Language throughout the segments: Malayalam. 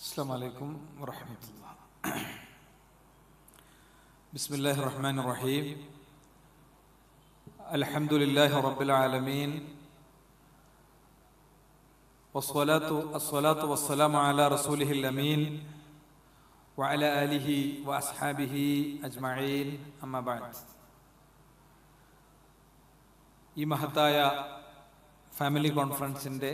السلام عليكم ورحمة الله بسم الله الرحمن الرحيم الحمد لله رب العالمين والصلاة الصلاة والسلام على رسوله الأمين وعلى آله وأصحابه أجمعين أما بعد ഈ മഹത്തായ ഫാമിലി കോൺഫറൻസിൻ്റെ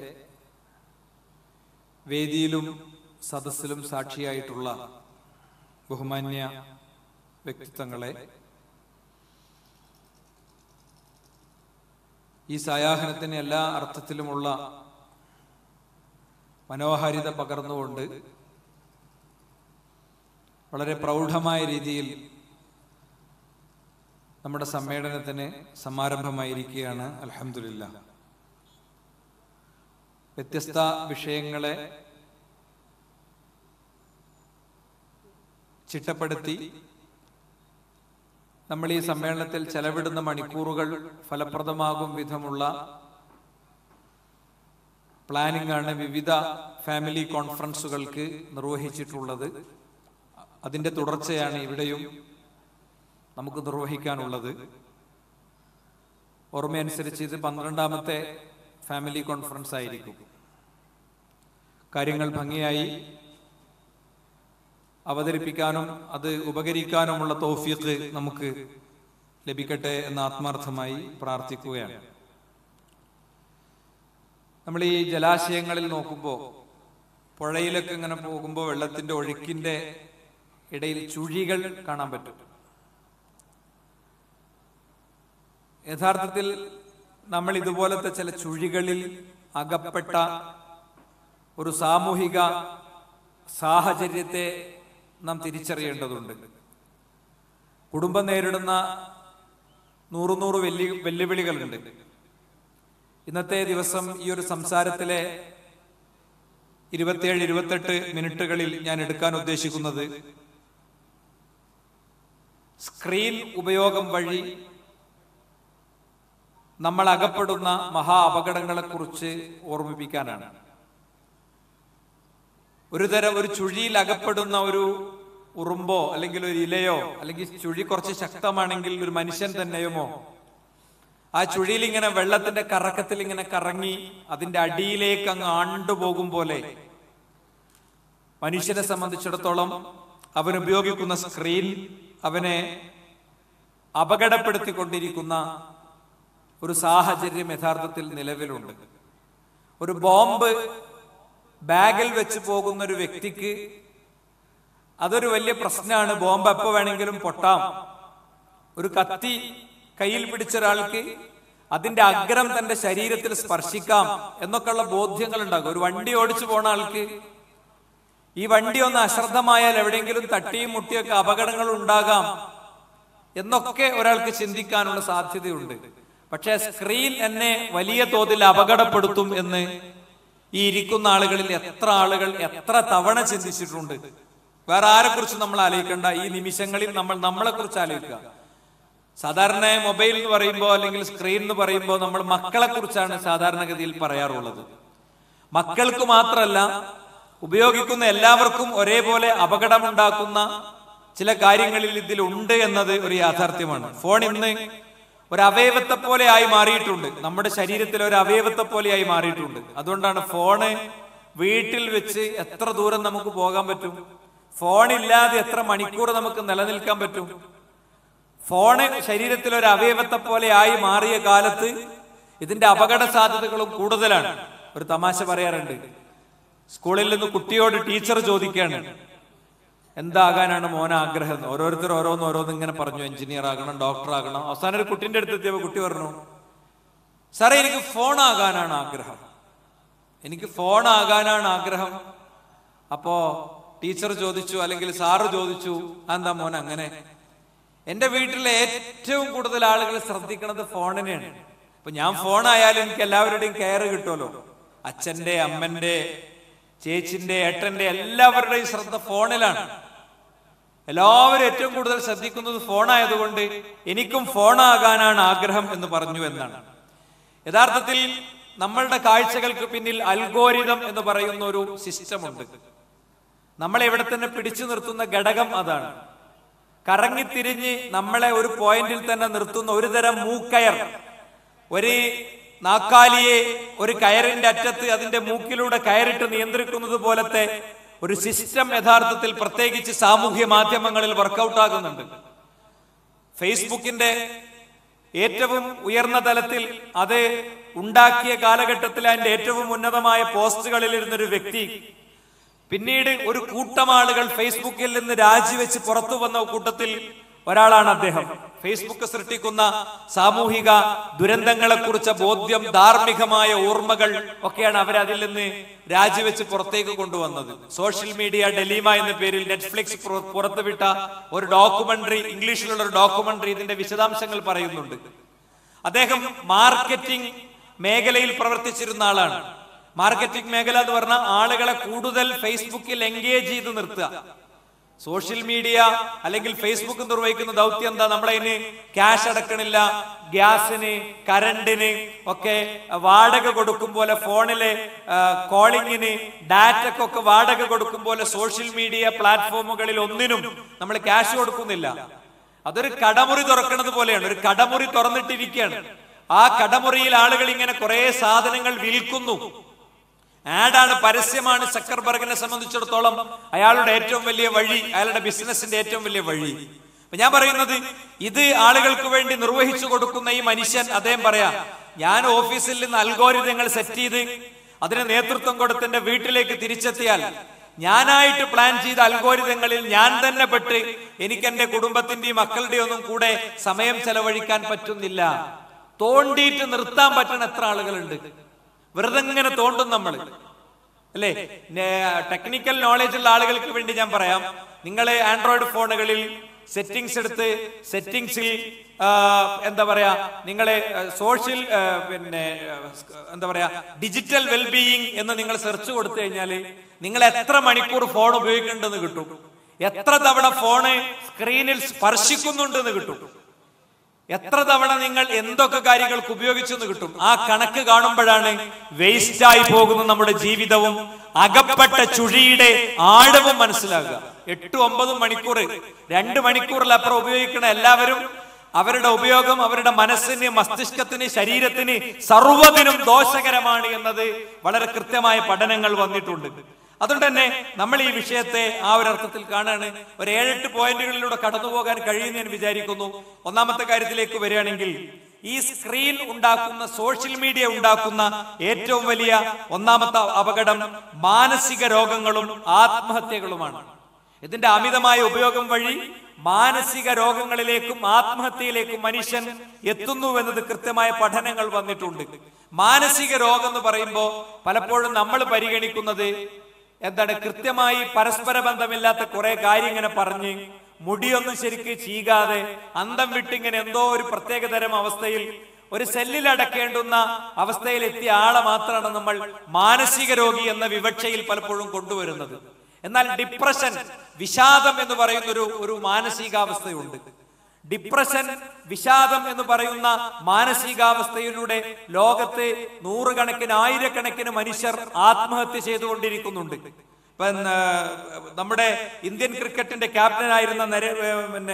വേദിയിലും സദസ്സിലും സാക്ഷിയായിട്ടുള്ള ബഹുമാന്യ വ്യക്തിത്വങ്ങളെ ഈ സായാഹനത്തിന് എല്ലാ അർത്ഥത്തിലുമുള്ള മനോഹാരിത പകർന്നുകൊണ്ട് വളരെ പ്രൗഢമായ രീതിയിൽ നമ്മുടെ സമ്മേളനത്തിന് സമാരംഭമായിരിക്കുകയാണ് അലഹമില്ല വ്യത്യസ്ത വിഷയങ്ങളെ ചിട്ടപ്പെടുത്തി നമ്മൾ ഈ സമ്മേളനത്തിൽ ചെലവിടുന്ന മണിക്കൂറുകൾ ഫലപ്രദമാകും വിധമുള്ള പ്ലാനിംഗ് ആണ് വിവിധ ഫാമിലി കോൺഫറൻസുകൾക്ക് നിർവഹിച്ചിട്ടുള്ളത് അതിന്റെ തുടർച്ചയാണ് ഇവിടെയും നമുക്ക് നിർവഹിക്കാനുള്ളത് ഓർമ്മയനുസരിച്ച് ഇത് പന്ത്രണ്ടാമത്തെ ഫാമിലി കോൺഫറൻസ് ആയിരിക്കും കാര്യങ്ങൾ ഭംഗിയായി അവതരിപ്പിക്കാനും അത് ഉപകരിക്കാനുമുള്ള തോഫീക്ക് നമുക്ക് ലഭിക്കട്ടെ എന്ന് ആത്മാർത്ഥമായി പ്രാർത്ഥിക്കുകയാണ് നമ്മൾ ഈ ജലാശയങ്ങളിൽ നോക്കുമ്പോൾ പുഴയിലൊക്കെ ഇങ്ങനെ പോകുമ്പോൾ വെള്ളത്തിന്റെ ഒഴുക്കിന്റെ ഇടയിൽ ചുഴികൾ കാണാൻ പറ്റും യഥാർത്ഥത്തിൽ നമ്മൾ ഇതുപോലത്തെ ചില ചുഴികളിൽ അകപ്പെട്ട ഒരു സാമൂഹിക സാഹചര്യത്തെ നാം തിരിച്ചറിയേണ്ടതുണ്ട് കുടുംബം നേരിടുന്ന നൂറു നൂറ് വെല്ലു വെല്ലുവിളികളുണ്ട് ഇന്നത്തെ ദിവസം ഈ ഒരു സംസാരത്തിലെ ഇരുപത്തിയേഴ് ഇരുപത്തെട്ട് മിനിറ്റുകളിൽ ഞാൻ എടുക്കാൻ ഉദ്ദേശിക്കുന്നത് സ്ക്രീൻ ഉപയോഗം വഴി നമ്മൾ അകപ്പെടുന്ന മഹാ അപകടങ്ങളെക്കുറിച്ച് ഓർമ്മിപ്പിക്കാനാണ് ഒരു തരം ഒരു ചുഴിയിൽ അകപ്പെടുന്ന ഒരു ഉറുമ്പോ അല്ലെങ്കിൽ ഒരു ഇലയോ അല്ലെങ്കിൽ ചുഴി കുറച്ച് ശക്തമാണെങ്കിൽ ഒരു മനുഷ്യൻ തന്നെയുമോ ആ ചുഴിയിൽ ഇങ്ങനെ വെള്ളത്തിന്റെ കറക്കത്തിൽ ഇങ്ങനെ കറങ്ങി അതിന്റെ അടിയിലേക്ക് അങ്ങ് ആണ്ടുപോകും പോലെ മനുഷ്യനെ സംബന്ധിച്ചിടത്തോളം അവൻ ഉപയോഗിക്കുന്ന സ്ക്രീൻ അവനെ അപകടപ്പെടുത്തിക്കൊണ്ടിരിക്കുന്ന ഒരു സാഹചര്യം യഥാർത്ഥത്തിൽ നിലവിലുണ്ട് ഒരു ബോംബ് ബാഗിൽ വെച്ച് പോകുന്ന ഒരു വ്യക്തിക്ക് അതൊരു വലിയ പ്രശ്നമാണ് ബോംബ് എപ്പോ വേണമെങ്കിലും പൊട്ടാം ഒരു കത്തി കയ്യിൽ പിടിച്ച ഒരാൾക്ക് അതിന്റെ അഗ്രം തന്റെ ശരീരത്തിൽ സ്പർശിക്കാം എന്നൊക്കെയുള്ള ബോധ്യങ്ങൾ ഉണ്ടാകും ഒരു വണ്ടി ഓടിച്ചു പോണ ആൾക്ക് ഈ വണ്ടി ഒന്ന് അശ്രദ്ധമായാൽ എവിടെയെങ്കിലും തട്ടിയും മുട്ടിയൊക്കെ അപകടങ്ങൾ ഉണ്ടാകാം എന്നൊക്കെ ഒരാൾക്ക് ചിന്തിക്കാനുള്ള സാധ്യതയുണ്ട് പക്ഷേ സ്ക്രീൻ എന്നെ വലിയ തോതിൽ അപകടപ്പെടുത്തും എന്ന് ഈ ഇരിക്കുന്ന ആളുകളിൽ എത്ര ആളുകൾ എത്ര തവണ ചിന്തിച്ചിട്ടുണ്ട് വേറെ ആരെ കുറിച്ച് നമ്മൾ ആലോചിക്കേണ്ട ഈ നിമിഷങ്ങളിൽ നമ്മൾ നമ്മളെ കുറിച്ച് ആലോചിക്കുക സാധാരണ മൊബൈൽ എന്ന് പറയുമ്പോൾ അല്ലെങ്കിൽ സ്ക്രീൻ എന്ന് പറയുമ്പോൾ നമ്മൾ മക്കളെ കുറിച്ചാണ് സാധാരണഗതിയിൽ പറയാറുള്ളത് മക്കൾക്ക് മാത്രമല്ല ഉപയോഗിക്കുന്ന എല്ലാവർക്കും ഒരേപോലെ അപകടമുണ്ടാക്കുന്ന ചില കാര്യങ്ങളിൽ ഇതിലുണ്ട് എന്നത് ഒരു യാഥാർത്ഥ്യമാണ് ഫോൺ ഇന്ന് ഒരു അവയവത്തെ പോലെ ആയി മാറിയിട്ടുണ്ട് നമ്മുടെ ശരീരത്തിൽ ഒരു അവയവത്തെ പോലെയായി മാറിയിട്ടുണ്ട് അതുകൊണ്ടാണ് ഫോണ് വീട്ടിൽ വെച്ച് എത്ര ദൂരം നമുക്ക് പോകാൻ പറ്റും ഫോണില്ലാതെ എത്ര മണിക്കൂർ നമുക്ക് നിലനിൽക്കാൻ പറ്റും ഫോണ് ശരീരത്തിൽ ഒരു അവയവത്തെ പോലെ ആയി മാറിയ കാലത്ത് ഇതിന്റെ അപകട സാധ്യതകളും കൂടുതലാണ് ഒരു തമാശ പറയാറുണ്ട് സ്കൂളിൽ നിന്ന് കുട്ടിയോട് ടീച്ചർ ചോദിക്കുകയാണ് എന്താകാനാണ് മോന ആഗ്രഹം ഓരോരുത്തർ ഓരോന്ന് ഓരോന്ന് ഇങ്ങനെ പറഞ്ഞു എഞ്ചിനീയർ ആകണം ഡോക്ടർ ആകണം അവസാനം ഒരു കുട്ടിന്റെ അടുത്ത് എത്തിയപ്പോ കുട്ടി പറഞ്ഞു സാറേ എനിക്ക് ഫോൺ ആകാനാണ് ആഗ്രഹം എനിക്ക് ഫോൺ ആകാനാണ് ആഗ്രഹം അപ്പോ ടീച്ചർ ചോദിച്ചു അല്ലെങ്കിൽ സാറ് ചോദിച്ചു എന്താ മോൻ അങ്ങനെ എന്റെ വീട്ടിലെ ഏറ്റവും കൂടുതൽ ആളുകൾ ശ്രദ്ധിക്കുന്നത് ഫോണിനെയാണ് അപ്പൊ ഞാൻ ഫോൺ ആയാലും എനിക്ക് എല്ലാവരുടെയും കെയർ കിട്ടുമല്ലോ അച്ഛന്റെ അമ്മന്റെ ചേച്ചിന്റെ ഏട്ടന്റെ എല്ലാവരുടെയും ശ്രദ്ധ ഫോണിലാണ് എല്ലാവരും ഏറ്റവും കൂടുതൽ ശ്രദ്ധിക്കുന്നത് ഫോണായതുകൊണ്ട് എനിക്കും ഫോണാകാനാണ് ആഗ്രഹം എന്ന് പറഞ്ഞു എന്നാണ് യഥാർത്ഥത്തിൽ നമ്മളുടെ കാഴ്ചകൾക്ക് പിന്നിൽ അൽഗോരിതം എന്ന് പറയുന്ന ഒരു സിസ്റ്റം ഉണ്ട് നമ്മളെ ഇവിടെ തന്നെ പിടിച്ചു നിർത്തുന്ന ഘടകം അതാണ് കറങ്ങിത്തിരിഞ്ഞ് നമ്മളെ ഒരു പോയിന്റിൽ തന്നെ നിർത്തുന്ന ഒരു തരം മൂക്കയർ ഒരു നാക്കാലിയെ ഒരു കയറിന്റെ അറ്റത്ത് അതിന്റെ മൂക്കിലൂടെ കയറിട്ട് നിയന്ത്രിക്കുന്നത് പോലത്തെ ഒരു സിസ്റ്റം യഥാർത്ഥത്തിൽ പ്രത്യേകിച്ച് സാമൂഹ്യ മാധ്യമങ്ങളിൽ വർക്കൗട്ട് ആകുന്നുണ്ട് ഫേസ്ബുക്കിന്റെ ഏറ്റവും ഉയർന്ന തലത്തിൽ അത് ഉണ്ടാക്കിയ കാലഘട്ടത്തിൽ അതിന്റെ ഏറ്റവും ഉന്നതമായ പോസ്റ്റുകളിൽ ഇരുന്നൊരു വ്യക്തി പിന്നീട് ഒരു കൂട്ടം ആളുകൾ ഫേസ്ബുക്കിൽ നിന്ന് രാജിവെച്ച് പുറത്തു വന്ന കൂട്ടത്തിൽ ഒരാളാണ് അദ്ദേഹം ഫേസ്ബുക്ക് സൃഷ്ടിക്കുന്ന സാമൂഹിക ദുരന്തങ്ങളെ കുറിച്ച ബോധ്യം ധാർമ്മികമായ ഓർമ്മകൾ ഒക്കെയാണ് അവർ അതിൽ നിന്ന് രാജിവെച്ച് പുറത്തേക്ക് കൊണ്ടുവന്നത് സോഷ്യൽ മീഡിയ ഡെലീമ എന്ന പേരിൽ നെറ്റ്ഫ്ലിക്സ് പുറ- പുറത്തുവിട്ട ഒരു ഡോക്യുമെന്ററി ഇംഗ്ലീഷിലുള്ള ഒരു ഡോക്യുമെന്ററി ഇതിന്റെ വിശദാംശങ്ങൾ പറയുന്നുണ്ട് അദ്ദേഹം മാർക്കറ്റിംഗ് മേഖലയിൽ പ്രവർത്തിച്ചിരുന്ന ആളാണ് മാർക്കറ്റിംഗ് മേഖല എന്ന് പറഞ്ഞാൽ ആളുകളെ കൂടുതൽ ഫേസ്ബുക്കിൽ എൻഗേജ് ചെയ്ത് നിർത്തുക സോഷ്യൽ മീഡിയ അല്ലെങ്കിൽ ഫേസ്ബുക്ക് നിർവഹിക്കുന്ന ദൗത്യം എന്താ നമ്മളതിന് ക്യാഷ് അടക്കണില്ല ഗ്യാസിന് കറണ്ടിന് ഒക്കെ വാടക കൊടുക്കും പോലെ ഫോണിലെ കോളിങ്ങിന് ഡാറ്റക്കൊക്കെ വാടക കൊടുക്കും പോലെ സോഷ്യൽ മീഡിയ പ്ലാറ്റ്ഫോമുകളിൽ ഒന്നിനും നമ്മൾ ക്യാഷ് കൊടുക്കുന്നില്ല അതൊരു കടമുറി തുറക്കുന്നത് പോലെയാണ് ഒരു കടമുറി തുറന്നിട്ടിരിക്കുകയാണ് ആ കടമുറിയിൽ ആളുകൾ ഇങ്ങനെ കുറെ സാധനങ്ങൾ വിൽക്കുന്നു ആഡാണ് പരസ്യമാണ് സക്കർബർഗിനെ സംബന്ധിച്ചിടത്തോളം അയാളുടെ ഏറ്റവും വലിയ വഴി അയാളുടെ ബിസിനസിന്റെ ഏറ്റവും വലിയ വഴി അപ്പൊ ഞാൻ പറയുന്നത് ഇത് ആളുകൾക്ക് വേണ്ടി നിർവഹിച്ചു കൊടുക്കുന്ന ഈ മനുഷ്യൻ അദ്ദേഹം പറയാ ഞാൻ ഓഫീസിൽ നിന്ന് അൽഗോരിതങ്ങൾ സെറ്റ് ചെയ്ത് അതിന് നേതൃത്വം കൊടുത്ത് എന്റെ വീട്ടിലേക്ക് തിരിച്ചെത്തിയാൽ ഞാനായിട്ട് പ്ലാൻ ചെയ്ത അൽഗോരിതങ്ങളിൽ ഞാൻ തന്നെ പെട്ട് എനിക്ക് എന്റെ കുടുംബത്തിന്റെയും മക്കളുടെയും ഒന്നും കൂടെ സമയം ചെലവഴിക്കാൻ പറ്റുന്നില്ല തോണ്ടിയിട്ട് നിർത്താൻ പറ്റുന്ന എത്ര ആളുകളുണ്ട് വെറുതെ ഇങ്ങനെ തോണ്ടും നമ്മൾ അല്ലേ ടെക്നിക്കൽ നോളജ് ഉള്ള ആളുകൾക്ക് വേണ്ടി ഞാൻ പറയാം നിങ്ങൾ ആൻഡ്രോയിഡ് ഫോണുകളിൽ സെറ്റിംഗ്സ് എടുത്ത് സെറ്റിംഗ്സിൽ എന്താ പറയാ നിങ്ങളെ സോഷ്യൽ പിന്നെ ആ, എന്താ പറയാ ഡിജിറ്റൽ വെൽബീയിങ് എന്ന് നിങ്ങൾ സെർച്ച് കൊടുത്തു കഴിഞ്ഞാൽ നിങ്ങൾ എത്ര മണിക്കൂർ ഫോൺ ഉപയോഗിക്കുന്നുണ്ടെന്ന് കിട്ടും എത്ര തവണ ഫോണ് സ്ക്രീനിൽ സ്പർശിക്കുന്നുണ്ടെന്ന് കിട്ടും എത്ര തവണ നിങ്ങൾ എന്തൊക്കെ കാര്യങ്ങൾക്ക് ഉപയോഗിച്ചെന്ന് കിട്ടും ആ കണക്ക് കാണുമ്പോഴാണ് വേസ്റ്റ് ആയി പോകുന്ന നമ്മുടെ ജീവിതവും അകപ്പെട്ട ചുഴിയുടെ ആഴവും മനസ്സിലാകുക എട്ട് ഒമ്പതും മണിക്കൂർ രണ്ട് മണിക്കൂറിലപ്പുറം ഉപയോഗിക്കണ എല്ലാവരും അവരുടെ ഉപയോഗം അവരുടെ മനസ്സിന് മസ്തിഷ്കത്തിന് ശരീരത്തിന് സർവ്വതിനും ദോഷകരമാണ് എന്നത് വളരെ കൃത്യമായ പഠനങ്ങൾ വന്നിട്ടുണ്ട് അതുകൊണ്ട് തന്നെ നമ്മൾ ഈ വിഷയത്തെ ആ ഒരു അർത്ഥത്തിൽ കാണാണ് ഒരു ഏഴെട്ട് പോയിന്റുകളിലൂടെ കടന്നു പോകാൻ കഴിയുമെന്ന് ഞാൻ വിചാരിക്കുന്നു ഒന്നാമത്തെ കാര്യത്തിലേക്ക് വരികയാണെങ്കിൽ ഈ സ്ക്രീൻ ഉണ്ടാക്കുന്ന സോഷ്യൽ മീഡിയ ഉണ്ടാക്കുന്ന ഏറ്റവും വലിയ ഒന്നാമത്തെ അപകടം മാനസിക രോഗങ്ങളും ആത്മഹത്യകളുമാണ് ഇതിന്റെ അമിതമായ ഉപയോഗം വഴി മാനസിക രോഗങ്ങളിലേക്കും ആത്മഹത്യയിലേക്കും മനുഷ്യൻ എത്തുന്നു എന്നത് കൃത്യമായ പഠനങ്ങൾ വന്നിട്ടുണ്ട് മാനസിക രോഗം എന്ന് പറയുമ്പോൾ പലപ്പോഴും നമ്മൾ പരിഗണിക്കുന്നത് എന്താണ് കൃത്യമായി പരസ്പര ബന്ധമില്ലാത്ത കുറെ കാര്യം ഇങ്ങനെ പറഞ്ഞ് മുടിയൊന്നും ശരിക്ക് ചീകാതെ അന്തം വിട്ടിങ്ങനെ എന്തോ ഒരു പ്രത്യേകതരം അവസ്ഥയിൽ ഒരു സെല്ലിൽ അടക്കേണ്ടുന്ന അവസ്ഥയിൽ എത്തിയ ആളെ മാത്രമാണ് നമ്മൾ മാനസിക രോഗി എന്ന വിവക്ഷയിൽ പലപ്പോഴും കൊണ്ടുവരുന്നത് എന്നാൽ ഡിപ്രഷൻ വിഷാദം എന്ന് പറയുന്ന ഒരു ഒരു മാനസികാവസ്ഥയുണ്ട് ഡിപ്രഷൻ വിഷാദം എന്ന് പറയുന്ന മാനസികാവസ്ഥയിലൂടെ ലോകത്ത് നൂറുകണക്കിന് ആയിരക്കണക്കിന് മനുഷ്യർ ആത്മഹത്യ ചെയ്തുകൊണ്ടിരിക്കുന്നുണ്ട് ഇപ്പൊ ആ, നമ്മുടെ ഇന്ത്യൻ ക്രിക്കറ്റിന്റെ ക്യാപ്റ്റനായിരുന്ന നരേ ഏ, പിന്നെ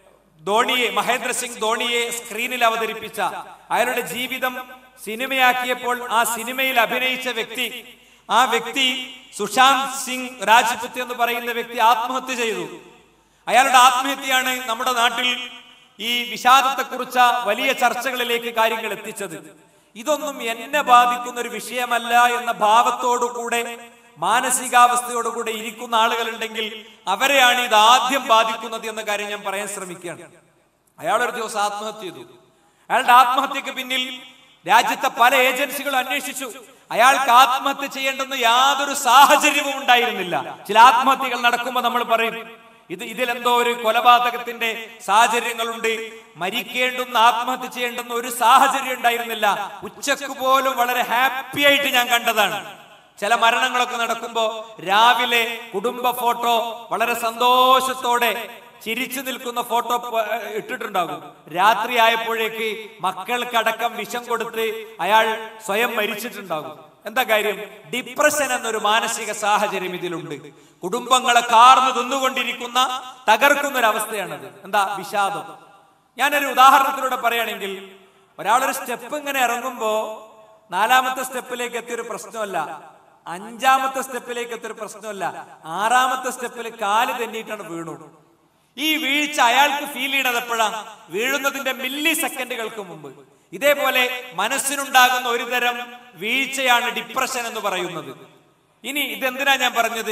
ധോണിയെ മഹേന്ദ്ര സിംഗ് ധോണിയെ സ്ക്രീനിൽ അവതരിപ്പിച്ച അയാളുടെ ജീവിതം സിനിമയാക്കിയപ്പോൾ ആ സിനിമയിൽ അഭിനയിച്ച വ്യക്തി ആ വ്യക്തി സുശാന്ത് സിംഗ് രാജ്പുത്ത് എന്ന് പറയുന്ന വ്യക്തി ആത്മഹത്യ ചെയ്തു അയാളുടെ ആത്മഹത്യയാണ് നമ്മുടെ നാട്ടിൽ ഈ വിഷാദത്തെ കുറിച്ച വലിയ ചർച്ചകളിലേക്ക് കാര്യങ്ങൾ എത്തിച്ചത് ഇതൊന്നും എന്നെ ബാധിക്കുന്ന ഒരു വിഷയമല്ല എന്ന ഭാവത്തോടു കൂടെ മാനസികാവസ്ഥയോടുകൂടെ ഇരിക്കുന്ന ആളുകളുണ്ടെങ്കിൽ അവരെയാണ് ഇത് ആദ്യം ബാധിക്കുന്നത് എന്ന കാര്യം ഞാൻ പറയാൻ ശ്രമിക്കുകയാണ് അയാൾ ഒരു ദിവസം ആത്മഹത്യ ചെയ്തു അയാളുടെ ആത്മഹത്യക്ക് പിന്നിൽ രാജ്യത്തെ പല ഏജൻസികളും അന്വേഷിച്ചു അയാൾക്ക് ആത്മഹത്യ ചെയ്യേണ്ടെന്ന് യാതൊരു സാഹചര്യവും ഉണ്ടായിരുന്നില്ല ചില ആത്മഹത്യകൾ നടക്കുമ്പോൾ നമ്മൾ പറയും ഇത് ഇതിലെന്തോ ഒരു കൊലപാതകത്തിന്റെ സാഹചര്യങ്ങളുണ്ട് മരിക്കേണ്ടുന്ന ആത്മഹത്യ ചെയ്യേണ്ടുന്ന ഒരു സാഹചര്യം ഉണ്ടായിരുന്നില്ല ഉച്ചക്ക് പോലും വളരെ ഹാപ്പി ആയിട്ട് ഞാൻ കണ്ടതാണ് ചില മരണങ്ങളൊക്കെ നടക്കുമ്പോ രാവിലെ കുടുംബ ഫോട്ടോ വളരെ സന്തോഷത്തോടെ ചിരിച്ചു നിൽക്കുന്ന ഫോട്ടോ പ- ഇട്ടിട്ടുണ്ടാകും രാത്രി ആയപ്പോഴേക്ക് മക്കൾക്കടക്കം വിഷം കൊടുത്ത് അയാൾ സ്വയം മരിച്ചിട്ടുണ്ടാകും എന്താ കാര്യം ഡിപ്രഷൻ എന്നൊരു മാനസിക സാഹചര്യം ഇതിലുണ്ട് കുടുംബങ്ങളെ കാർന്നു തിന്നുകൊണ്ടിരിക്കുന്ന തകർക്കുന്ന ഒരു അവസ്ഥയാണത് എന്താ വിഷാദം ഞാനൊരു ഉദാഹരണത്തിലൂടെ പറയുകയാണെങ്കിൽ ഒരാളൊരു സ്റ്റെപ്പ് ഇങ്ങനെ ഇറങ്ങുമ്പോ നാലാമത്തെ സ്റ്റെപ്പിലേക്ക് എത്തിയൊരു പ്രശ്നമല്ല അഞ്ചാമത്തെ സ്റ്റെപ്പിലേക്ക് എത്തിയൊരു പ്രശ്നമല്ല ആറാമത്തെ സ്റ്റെപ്പിൽ കാല് തെന്നിയിട്ടാണ് വീണു ഈ വീഴ്ച അയാൾക്ക് ഫീൽ ചെയ്യണത് എപ്പോഴാ വീഴുന്നതിന്റെ മില്ലി സെക്കൻഡുകൾക്ക് മുമ്പ് ഇതേപോലെ മനസ്സിനുണ്ടാകുന്ന ഒരു തരം വീഴ്ചയാണ് ഡിപ്രഷൻ എന്ന് പറയുന്നത് ഇനി ഇതെന്തിനാ ഞാൻ പറഞ്ഞത്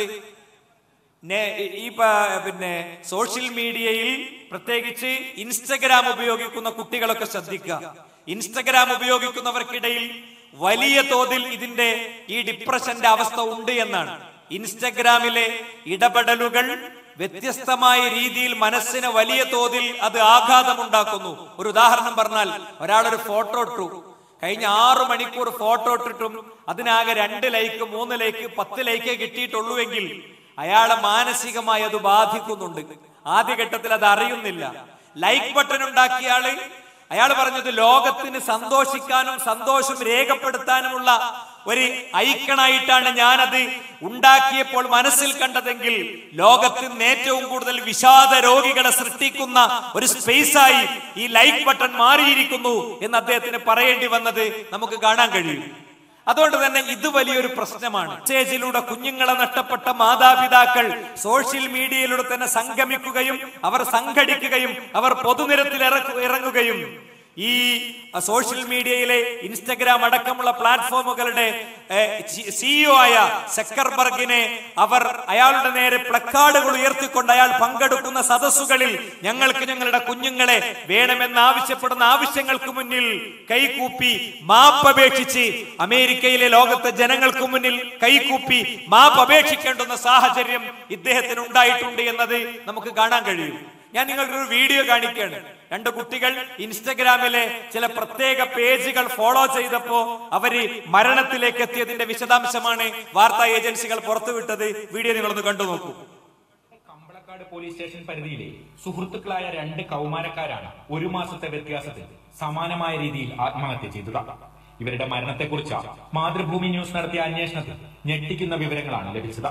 നേ- ഈ പ- പിന്നെ സോഷ്യൽ മീഡിയയിൽ പ്രത്യേകിച്ച് ഇൻസ്റ്റഗ്രാം ഉപയോഗിക്കുന്ന കുട്ടികളൊക്കെ ശ്രദ്ധിക്കുക ഇൻസ്റ്റഗ്രാം ഉപയോഗിക്കുന്നവർക്കിടയിൽ വലിയ തോതിൽ ഇതിന്റെ ഈ ഡിപ്രഷന്റെ അവസ്ഥ ഉണ്ട് എന്നാണ് ഇൻസ്റ്റഗ്രാമിലെ ഇടപെടലുകൾ വ്യത്യസ്തമായ രീതിയിൽ മനസ്സിന് വലിയ തോതിൽ അത് ആഘാതമുണ്ടാക്കുന്നു ഒരു ഉദാഹരണം പറഞ്ഞാൽ ഒരാളൊരു ഫോട്ടോ ഇട്ടു കഴിഞ്ഞ ആറു മണിക്കൂർ ഫോട്ടോ ഇട്ടിട്ടും അതിനാകെ രണ്ട് ലൈക്ക് മൂന്ന് ലൈക്ക് പത്ത് ലൈക്കേ കിട്ടിയിട്ടുള്ളൂവെങ്കിൽ അയാളെ മാനസികമായി അത് ബാധിക്കുന്നുണ്ട് ആദ്യഘട്ടത്തിൽ അത് അറിയുന്നില്ല ലൈക്ക് ബട്ടൺ ഉണ്ടാക്കിയ ആള് അയാൾ പറഞ്ഞത് ലോകത്തിന് സന്തോഷിക്കാനും സന്തോഷം രേഖപ്പെടുത്താനുമുള്ള ഒരു ഐക്കണായിട്ടാണ് ഞാനത് ഉണ്ടാക്കിയപ്പോൾ മനസ്സിൽ കണ്ടതെങ്കിൽ ലോകത്തിന് ഏറ്റവും കൂടുതൽ വിഷാദ രോഗികളെ സൃഷ്ടിക്കുന്ന ഒരു സ്പേസായി ഈ ലൈക്ക് ബട്ടൺ മാറിയിരിക്കുന്നു എന്ന് അദ്ദേഹത്തിന് പറയേണ്ടി വന്നത് നമുക്ക് കാണാൻ കഴിയും അതുകൊണ്ട് തന്നെ ഇത് വലിയൊരു പ്രശ്നമാണ് മെസ്സേജിലൂടെ കുഞ്ഞുങ്ങളെ നഷ്ടപ്പെട്ട മാതാപിതാക്കൾ സോഷ്യൽ മീഡിയയിലൂടെ തന്നെ സംഗമിക്കുകയും അവർ സംഘടിക്കുകയും അവർ പൊതുനിരത്തിൽ ഇറക്കു- ഇറങ്ങുകയും ഈ അഹ്, സോഷ്യൽ മീഡിയയിലെ ഇൻസ്റ്റഗ്രാം അടക്കമുള്ള പ്ലാറ്റ്ഫോമുകളുടെ സിഇഒ ആയ സെക്കർബർഗിനെ അവർ അയാളുടെ നേരെ പ്ലക്കാർഡുകൾ ഉയർത്തിക്കൊണ്ട് അയാൾ പങ്കെടുക്കുന്ന സദസ്സുകളിൽ ഞങ്ങൾക്ക് ഞങ്ങളുടെ കുഞ്ഞുങ്ങളെ വേണമെന്ന് ആവശ്യപ്പെടുന്ന ആവശ്യങ്ങൾക്ക് മുന്നിൽ കൈകൂപ്പി മാപ്പപേക്ഷിച്ച് അമേരിക്കയിലെ ലോകത്തെ ജനങ്ങൾക്ക് മുന്നിൽ കൈകൂപ്പി മാപ്പ് അപേക്ഷിക്കേണ്ടുന്ന സാഹചര്യം ഇദ്ദേഹത്തിന് ഉണ്ടായിട്ടുണ്ട് എന്നത് നമുക്ക് കാണാൻ കഴിയും ഞാൻ നിങ്ങൾക്ക് ഒരു വീഡിയോ കാണിക്കുകയാണ് രണ്ട് കുട്ടികൾ ഇൻസ്റ്റഗ്രാമിലെ ചില പ്രത്യേക പേജുകൾ ഫോളോ ചെയ്തപ്പോ അവര് മരണത്തിലേക്ക് എത്തിയതിന്റെ വിശദാംശമാണ് വാർത്താ ഏജൻസികൾ പുറത്തുവിട്ടത് വീഡിയോ നിങ്ങളൊന്ന് കണ്ടു നോക്കൂ കമ്പളക്കാട് പോലീസ് സ്റ്റേഷൻ പരിധിയിലെ സുഹൃത്തുക്കളായ രണ്ട് കൗമാരക്കാരാണ് ഒരു മാസത്തെ വ്യത്യാസത്തിൽ സമാനമായ രീതിയിൽ ആത്മഹത്യ ചെയ്തത് ഇവരുടെ മരണത്തെക്കുറിച്ച് മാതൃഭൂമി ന്യൂസ് നടത്തിയ അന്വേഷണത്തിൽ ഞെട്ടിക്കുന്ന വിവരങ്ങളാണ് ലഭിച്ചത്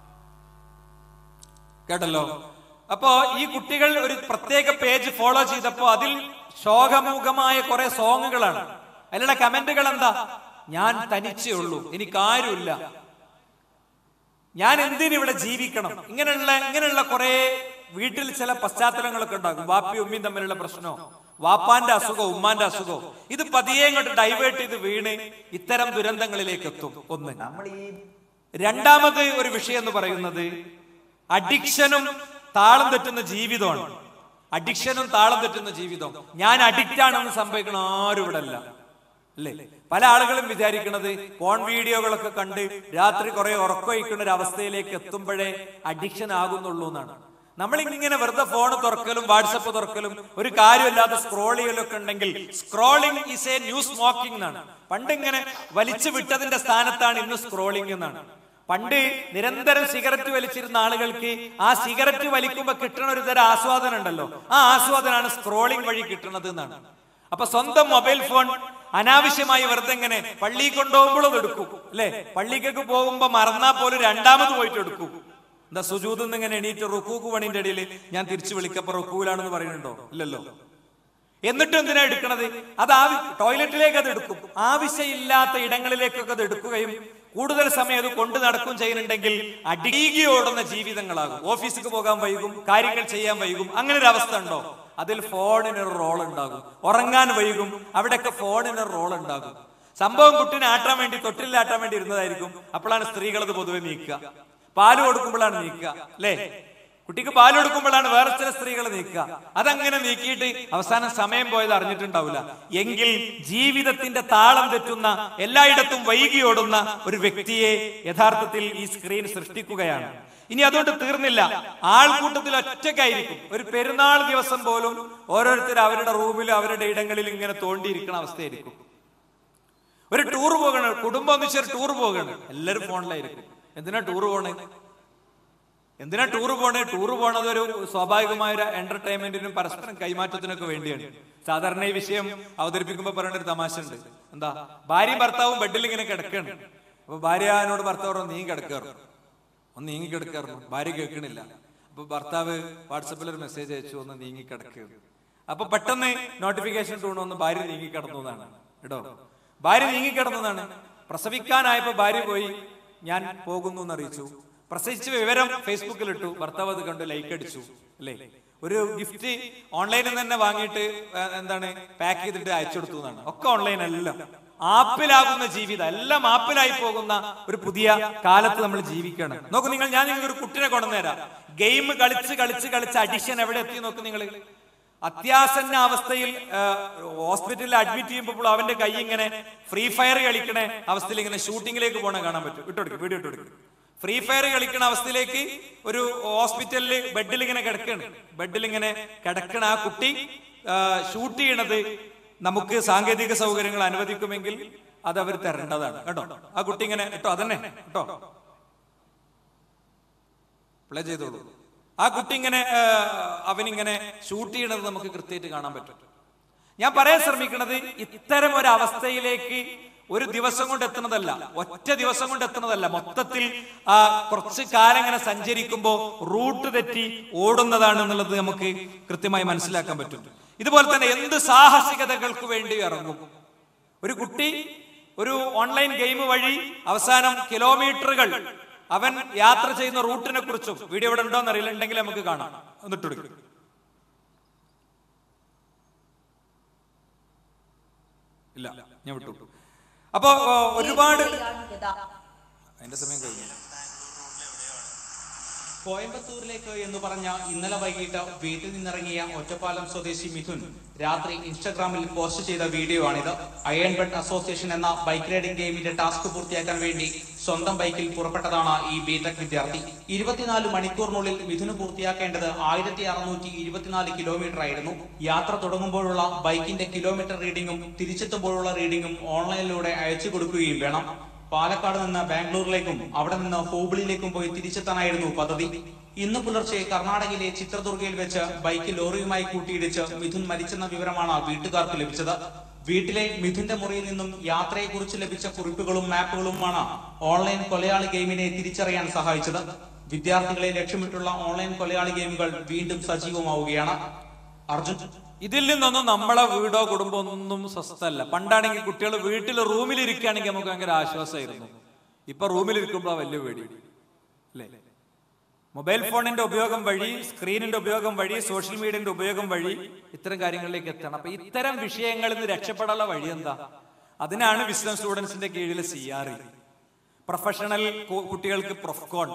കേട്ടല്ലോ അപ്പോ ഈ കുട്ടികൾ ഒരു പ്രത്യേക പേജ് ഫോളോ ചെയ്തപ്പോ അതിൽ ശോകമുഖമായ കുറെ സോങ്ങുകളാണ് അതിലുള്ള കമന്റുകൾ എന്താ ഞാൻ തനിച്ചേ ഉള്ളൂ എനിക്കാരുമില്ല ഞാൻ എന്തിനിവിടെ ജീവിക്കണം ഇങ്ങനെയുള്ള ഇങ്ങനെയുള്ള കുറെ വീട്ടിൽ ചില പശ്ചാത്തലങ്ങളൊക്കെ ഉണ്ടാകും വാപ്പി ഉമ്മയും തമ്മിലുള്ള പ്രശ്നമോ വാപ്പാന്റെ അസുഖം ഉമ്മാന്റെ അസുഖം ഇത് പതിയെ ഇങ്ങോട്ട് ഡൈവേർട്ട് ചെയ്ത് വീണ് ഇത്തരം ദുരന്തങ്ങളിലേക്ക് എത്തും ഒന്ന് രണ്ടാമത് ഒരു വിഷയം എന്ന് പറയുന്നത് അഡിക്ഷനും താളം തെറ്റുന്ന ജീവിതമാണ് അഡിക്ഷനും താളം തെറ്റുന്ന ജീവിതം ഞാൻ അഡിക്റ്റ് ആണെന്ന് സംഭവിക്കണം ആരും ഇവിടെ അല്ല അല്ലേ പല ആളുകളും വിചാരിക്കുന്നത് ഫോൺ വീഡിയോകളൊക്കെ കണ്ട് രാത്രി കുറെ ഉറക്കമൊഴിക്കുന്ന ഒരു അവസ്ഥയിലേക്ക് എത്തുമ്പോഴേ അഡിക്ഷൻ ആകുന്നുള്ളൂ എന്നാണ് നമ്മൾ ഇങ്ങനെ വെറുതെ ഫോൺ തുറക്കലും വാട്സപ്പ് തുറക്കലും ഒരു കാര്യമില്ലാതെ സ്ക്രോൾ ചെയ്യലൊക്കെ ഉണ്ടെങ്കിൽ scrolling is a new smoking എന്നാണ് പണ്ട് ഇങ്ങനെ വലിച്ചു വിട്ടതിന്റെ സ്ഥാനത്താണ് ഇന്ന് സ്ക്രോളിംഗ് എന്നാണ് പണ്ട് നിരന്തരം സിഗരറ്റ് വലിച്ചിരുന്ന ആളുകൾക്ക് ആ സിഗരറ്റ് വലിക്കുമ്പോ കിട്ടുന്ന ഒരു തരം ആസ്വാദനം ഉണ്ടല്ലോ ആ ആസ്വാദനമാണ് സ്ക്രോളിംഗ് വഴി കിട്ടുന്നത് എന്നാണ് അപ്പൊ സ്വന്തം മൊബൈൽ ഫോൺ അനാവശ്യമായി വെറുതെ എങ്ങനെ പള്ളി കൊണ്ടുപോകുമ്പോഴും അത് എടുക്കും അല്ലെ പള്ളിക്കൊക്കെ പോകുമ്പോ മറന്നാ പോലും രണ്ടാമത് പോയിട്ട് എടുക്കും എന്താ സുജൂത് ഇങ്ങനെ എണീറ്റ് റുക്കൂക്ക് പണിന്റെ ഇടയിൽ ഞാൻ തിരിച്ചു വിളിക്കപ്പോ റുക്കൂലാണെന്ന് പറയുന്നുണ്ടോ ഇല്ലല്ലോ എന്നിട്ടും എന്തിനാ എടുക്കണത് അത് ആവി ടോയ്ലറ്റിലേക്ക് അത് എടുക്കും ആവശ്യമില്ലാത്ത ഇടങ്ങളിലേക്കൊക്കെ അത് എടുക്കുകയും കൂടുതൽ സമയം അത് കൊണ്ടു നടക്കും ചെയ്യുന്നുണ്ടെങ്കിൽ അടികി ഓടുന്ന ജീവിതങ്ങളാകും ഓഫീസിലേക്ക് പോകാൻ വൈകും കാര്യങ്ങൾ ചെയ്യാൻ വൈകും അങ്ങനെ ഒരു അവസ്ഥ ഉണ്ടോ അതിൽ ഫോണിന് ഒരു റോൾ ഉണ്ടാകും ഉറങ്ങാൻ വൈകും അവിടെയൊക്കെ ഫോണിന് ഒരു റോൾ ഉണ്ടാകും സംഭവം കുട്ടിനെ ആട്ടാൻ വേണ്ടി തൊട്ടിലാട്ടാൻ വേണ്ടി ഇരുന്നതായിരിക്കും അപ്പോഴാണ് സ്ത്രീകൾ അത് പൊതുവെ നീക്കുക പാല് കൊടുക്കുമ്പോഴാണ് നീക്കുക അല്ലേ കുട്ടിക്ക് പാൽ കൊടുക്കുമ്പോഴാണ് വേറെ ചില സ്ത്രീകൾ നീക്കുക അതങ്ങനെ നീക്കിയിട്ട് അവസാനം സമയം പോയത് അറിഞ്ഞിട്ടുണ്ടാവില്ല എങ്കിൽ ജീവിതത്തിന്റെ താളം തെറ്റുന്ന എല്ലായിടത്തും വൈകിയോടുന്ന ഒരു വ്യക്തിയെ യഥാർത്ഥത്തിൽ ഈ സ്ക്രീൻ സൃഷ്ടിക്കുകയാണ് ഇനി അതുകൊണ്ട് തീർന്നില്ല ആൾക്കൂട്ടത്തിൽ ഒറ്റയ്ക്കായിരിക്കും ഒരു പെരുന്നാൾ ദിവസം പോലും ഓരോരുത്തർ അവരുടെ റൂമിലും അവരുടെ ഇടങ്ങളിലും ഇങ്ങനെ തോണ്ടിയിരിക്കുന്ന അവസ്ഥയായിരിക്കും ഒരു ടൂർ പോകണം കുടുംബം ഒന്നിച്ചൊരു ടൂർ പോകണം എല്ലാവരും ഫോണിലായിരിക്കും എന്തിനാ ടൂർ പോണേ എന്തിനാ ടൂർ പോണേ ടൂർ പോണത് ഒരു സ്വാഭാവികമായ ഒരു എന്റർടൈൻമെന്റിനും പരസ്പരം കൈമാറ്റത്തിനൊക്കെ വേണ്ടിയാണ് സാധാരണ ഈ വിഷയം അവതരിപ്പിക്കുമ്പോൾ പറയേണ്ട ഒരു തമാശ ഉണ്ട് എന്താ ഭാര്യയും ഭർത്താവും ബെഡിൽ ഇങ്ങനെ കിടക്കാണ് അപ്പൊ ഭാര്യ എന്നോട് ഭർത്താവ് പറഞ്ഞു നീ കിടക്കാറ് ഒന്ന് നീങ്ങി കിടക്കാറുന്നു ഭാര്യ കേൾക്കണില്ല അപ്പൊ ഭർത്താവ് വാട്സപ്പിൽ ഒരു മെസ്സേജ് അയച്ചു ഒന്ന് നീങ്ങി കിടക്കുക അപ്പൊ പെട്ടെന്ന് നോട്ടിഫിക്കേഷൻ ടൂൺ ഒന്ന് ഭാര്യ നീങ്ങി കിടന്നു എന്നാണ് കേട്ടോ ഭാര്യ നീങ്ങി കിടന്നതാണ് പ്രസവിക്കാനായപ്പോ ഭാര്യ പോയി ഞാൻ പോകുന്നു എന്ന് അറിയിച്ചു പ്രസവിച്ച വിവരം ഫേസ്ബുക്കിൽ ഇട്ടു ഭർത്താവ് അത് കണ്ടു ലൈക്ക് അടിച്ചു അല്ലേ ഒരു ഗിഫ്റ്റ് ഓൺലൈനിൽ നിന്ന് തന്നെ വാങ്ങിയിട്ട് ആ, എന്താണ് പാക്ക് ചെയ്തിട്ട് അയച്ചു കൊടുത്തു എന്നാണ് ഒക്കെ ഓൺലൈൻ എല്ലാം ആപ്പിലാകുന്ന ജീവിതം എല്ലാം ആപ്പിലായി പോകുന്ന ഒരു പുതിയ കാലത്ത് നമ്മൾ ജീവിക്കണം നോക്കൂ നിങ്ങൾ ഞാൻ നിങ്ങൾക്ക് ഒരു കുട്ടിനെ കൊണ്ടുവന്നുതരാം ഗെയിം കളിച്ച് കളിച്ച് കളിച്ച് അഡിഷൻ എവിടെ എത്തി നോക്ക് നിങ്ങൾ അത്യാസന്ന അവസ്ഥയിൽ ആ, ഹോസ്പിറ്റലിൽ അഡ്മിറ്റ് ചെയ്യുമ്പോൾ അവന്റെ കൈ ഇങ്ങനെ ഫ്രീ ഫയർ കളിക്കണ അവസ്ഥയിൽ ഇങ്ങനെ ഷൂട്ടിങ്ങിലേക്ക് പോകണ കാണാൻ പറ്റും ഇട്ടോടുക്കും വീഡിയോ ഇട്ടോടുക്കും ഫ്രീ ഫയർ കളിക്കണ അവസ്ഥയിലേക്ക് ഒരു ഹോസ്പിറ്റലിൽ ബെഡിൽ ഇങ്ങനെ കിടക്കാണ് ബെഡിൽ ഇങ്ങനെ കിടക്കണ ആ കുട്ടി ഷൂട്ട് ചെയ്യണത് നമുക്ക് സാങ്കേതിക സൗകര്യങ്ങൾ അനുവദിക്കുമെങ്കിൽ അത് അവർ തരേണ്ടതാണ് കേട്ടോ ആ കുട്ടി ഇങ്ങനെ കേട്ടോ അതന്നെ കേട്ടോ പ്ലേ ചെയ്തോളൂ ആ കുട്ടി ഇങ്ങനെ ആ, അവനിങ്ങനെ ഷൂട്ട് ചെയ്യണത് നമുക്ക് കൃത്യമായിട്ട് കാണാൻ പറ്റും ഞാൻ പറയാൻ ശ്രമിക്കുന്നത് ഇത്തരം ഒരു അവസ്ഥയിലേക്ക് ഒരു ദിവസം കൊണ്ട് എത്തുന്നതല്ല ഒറ്റ ദിവസം കൊണ്ട് എത്തുന്നതല്ല മൊത്തത്തിൽ ആ കുറച്ച് കാലം ഇങ്ങനെ സഞ്ചരിക്കുമ്പോ റൂട്ട് തെറ്റി ഓടുന്നതാണ് എന്നുള്ളത് നമുക്ക് കൃത്യമായി മനസ്സിലാക്കാൻ പറ്റും ഇതുപോലെ തന്നെ എന്ത് സാഹസികതകൾക്ക് വേണ്ടി ഇറങ്ങും ഒരു കുട്ടി ഒരു ഓൺലൈൻ ഗെയിം വഴി അവസാനം കിലോമീറ്ററുകൾ അവൻ യാത്ര ചെയ്യുന്ന റൂട്ടിനെ കുറിച്ചും വീഡിയോ ഇവിടെ ഉണ്ടോ എന്നറിയില്ല ഉണ്ടെങ്കിൽ നമുക്ക് കാണാം എന്നിട്ടെടുക്കും ഇല്ല ഞാൻ വിട്ടു അപ്പോ ഓ, ഒരുപാട് അതിന്റെ സമയം കഴിഞ്ഞു കോയമ്പത്തൂരിലേക്ക് എന്ന് പറഞ്ഞ ഇന്നലെ വൈകിട്ട് വീട്ടിൽ നിന്നിറങ്ങിയ ഒറ്റപ്പാലം സ്വദേശി മിഥുൻ രാത്രി ഇൻസ്റ്റഗ്രാമിൽ പോസ്റ്റ് ചെയ്ത വീഡിയോ ആണിത് അയൺ ബെഡ് അസോസിയേഷൻ എന്ന ബൈക്ക് റൈഡിംഗ് ഗെയിമിന്റെ ടാസ്ക് പൂർത്തിയാക്കാൻ വേണ്ടി സ്വന്തം ബൈക്കിൽ പുറപ്പെട്ടതാണ് ഈ ബിടെക് വിദ്യാർത്ഥി ഇരുപത്തിനാല് മണിക്കൂറിനുള്ളിൽ മിഥുന് പൂർത്തിയാക്കേണ്ടത് ആയിരത്തി അറുന്നൂറ്റി ഇരുപത്തിനാല് കിലോമീറ്റർ ആയിരുന്നു യാത്ര തുടങ്ങുമ്പോഴുള്ള ബൈക്കിന്റെ കിലോമീറ്റർ റീഡിംഗും തിരിച്ചെത്തുമ്പോഴുള്ള റീഡിംഗും ഓൺലൈനിലൂടെ അയച്ചു കൊടുക്കുകയും വേണം പാലക്കാട് നിന്ന് ബാംഗ്ലൂരിലേക്കും അവിടെ നിന്ന് ഹൂബിളിയിലേക്കും പോയി തിരിച്ചെത്താനായിരുന്നു പദ്ധതി ഇന്ന് പുലർച്ചെ കർണാടകയിലെ ചിത്രദുർഗയിൽ വെച്ച് ബൈക്ക് ലോറിയുമായി കൂട്ടിയിടിച്ച് മിഥുൻ മരിച്ചെന്ന വിവരമാണ് വീട്ടുകാർക്ക് ലഭിച്ചത് വീട്ടിലെ മിഥുന്റെ മുറിയിൽ നിന്നും യാത്രയെക്കുറിച്ച് ലഭിച്ച കുറിപ്പുകളും മാപ്പുകളുമാണ് ഓൺലൈൻ കൊലയാളി ഗെയിമിനെ തിരിച്ചറിയാൻ സഹായിച്ചത് വിദ്യാർത്ഥികളെ ലക്ഷ്യമിട്ടുള്ള ഓൺലൈൻ കൊലയാളി ഗെയിമുകൾ വീണ്ടും സജീവമാവുകയാണ് അർജുൻ ഇതിൽ നിന്നൊന്നും നമ്മളെ വീടോ കുടുംബം ഒന്നും സ്വസ്ഥല്ല പണ്ടാണെങ്കിൽ കുട്ടികൾ വീട്ടിൽ റൂമിൽ ഇരിക്കുകയാണെങ്കിൽ നമുക്ക് ഭയങ്കര ആശ്വാസമായിരുന്നു ഇപ്പൊ റൂമിൽ ഇരിക്കുമ്പോൾ വലിയ പേടി അല്ലേ മൊബൈൽ ഫോണിന്റെ ഉപയോഗം വഴി സ്ക്രീനിന്റെ ഉപയോഗം വഴി സോഷ്യൽ മീഡിയന്റെ ഉപയോഗം വഴി ഇത്തരം കാര്യങ്ങളിലേക്ക് എത്തണം അപ്പൊ ഇത്തരം വിഷയങ്ങളിൽ നിന്ന് രക്ഷപ്പെടാനുള്ള വഴി എന്താ അതിനാണ് വിസ്ഡം സ്റ്റുഡൻസിന്റെ കീഴിൽ സി ആർ പ്രൊഫഷണൽ കുട്ടികൾക്ക് പ്രൊഫ്കോൺ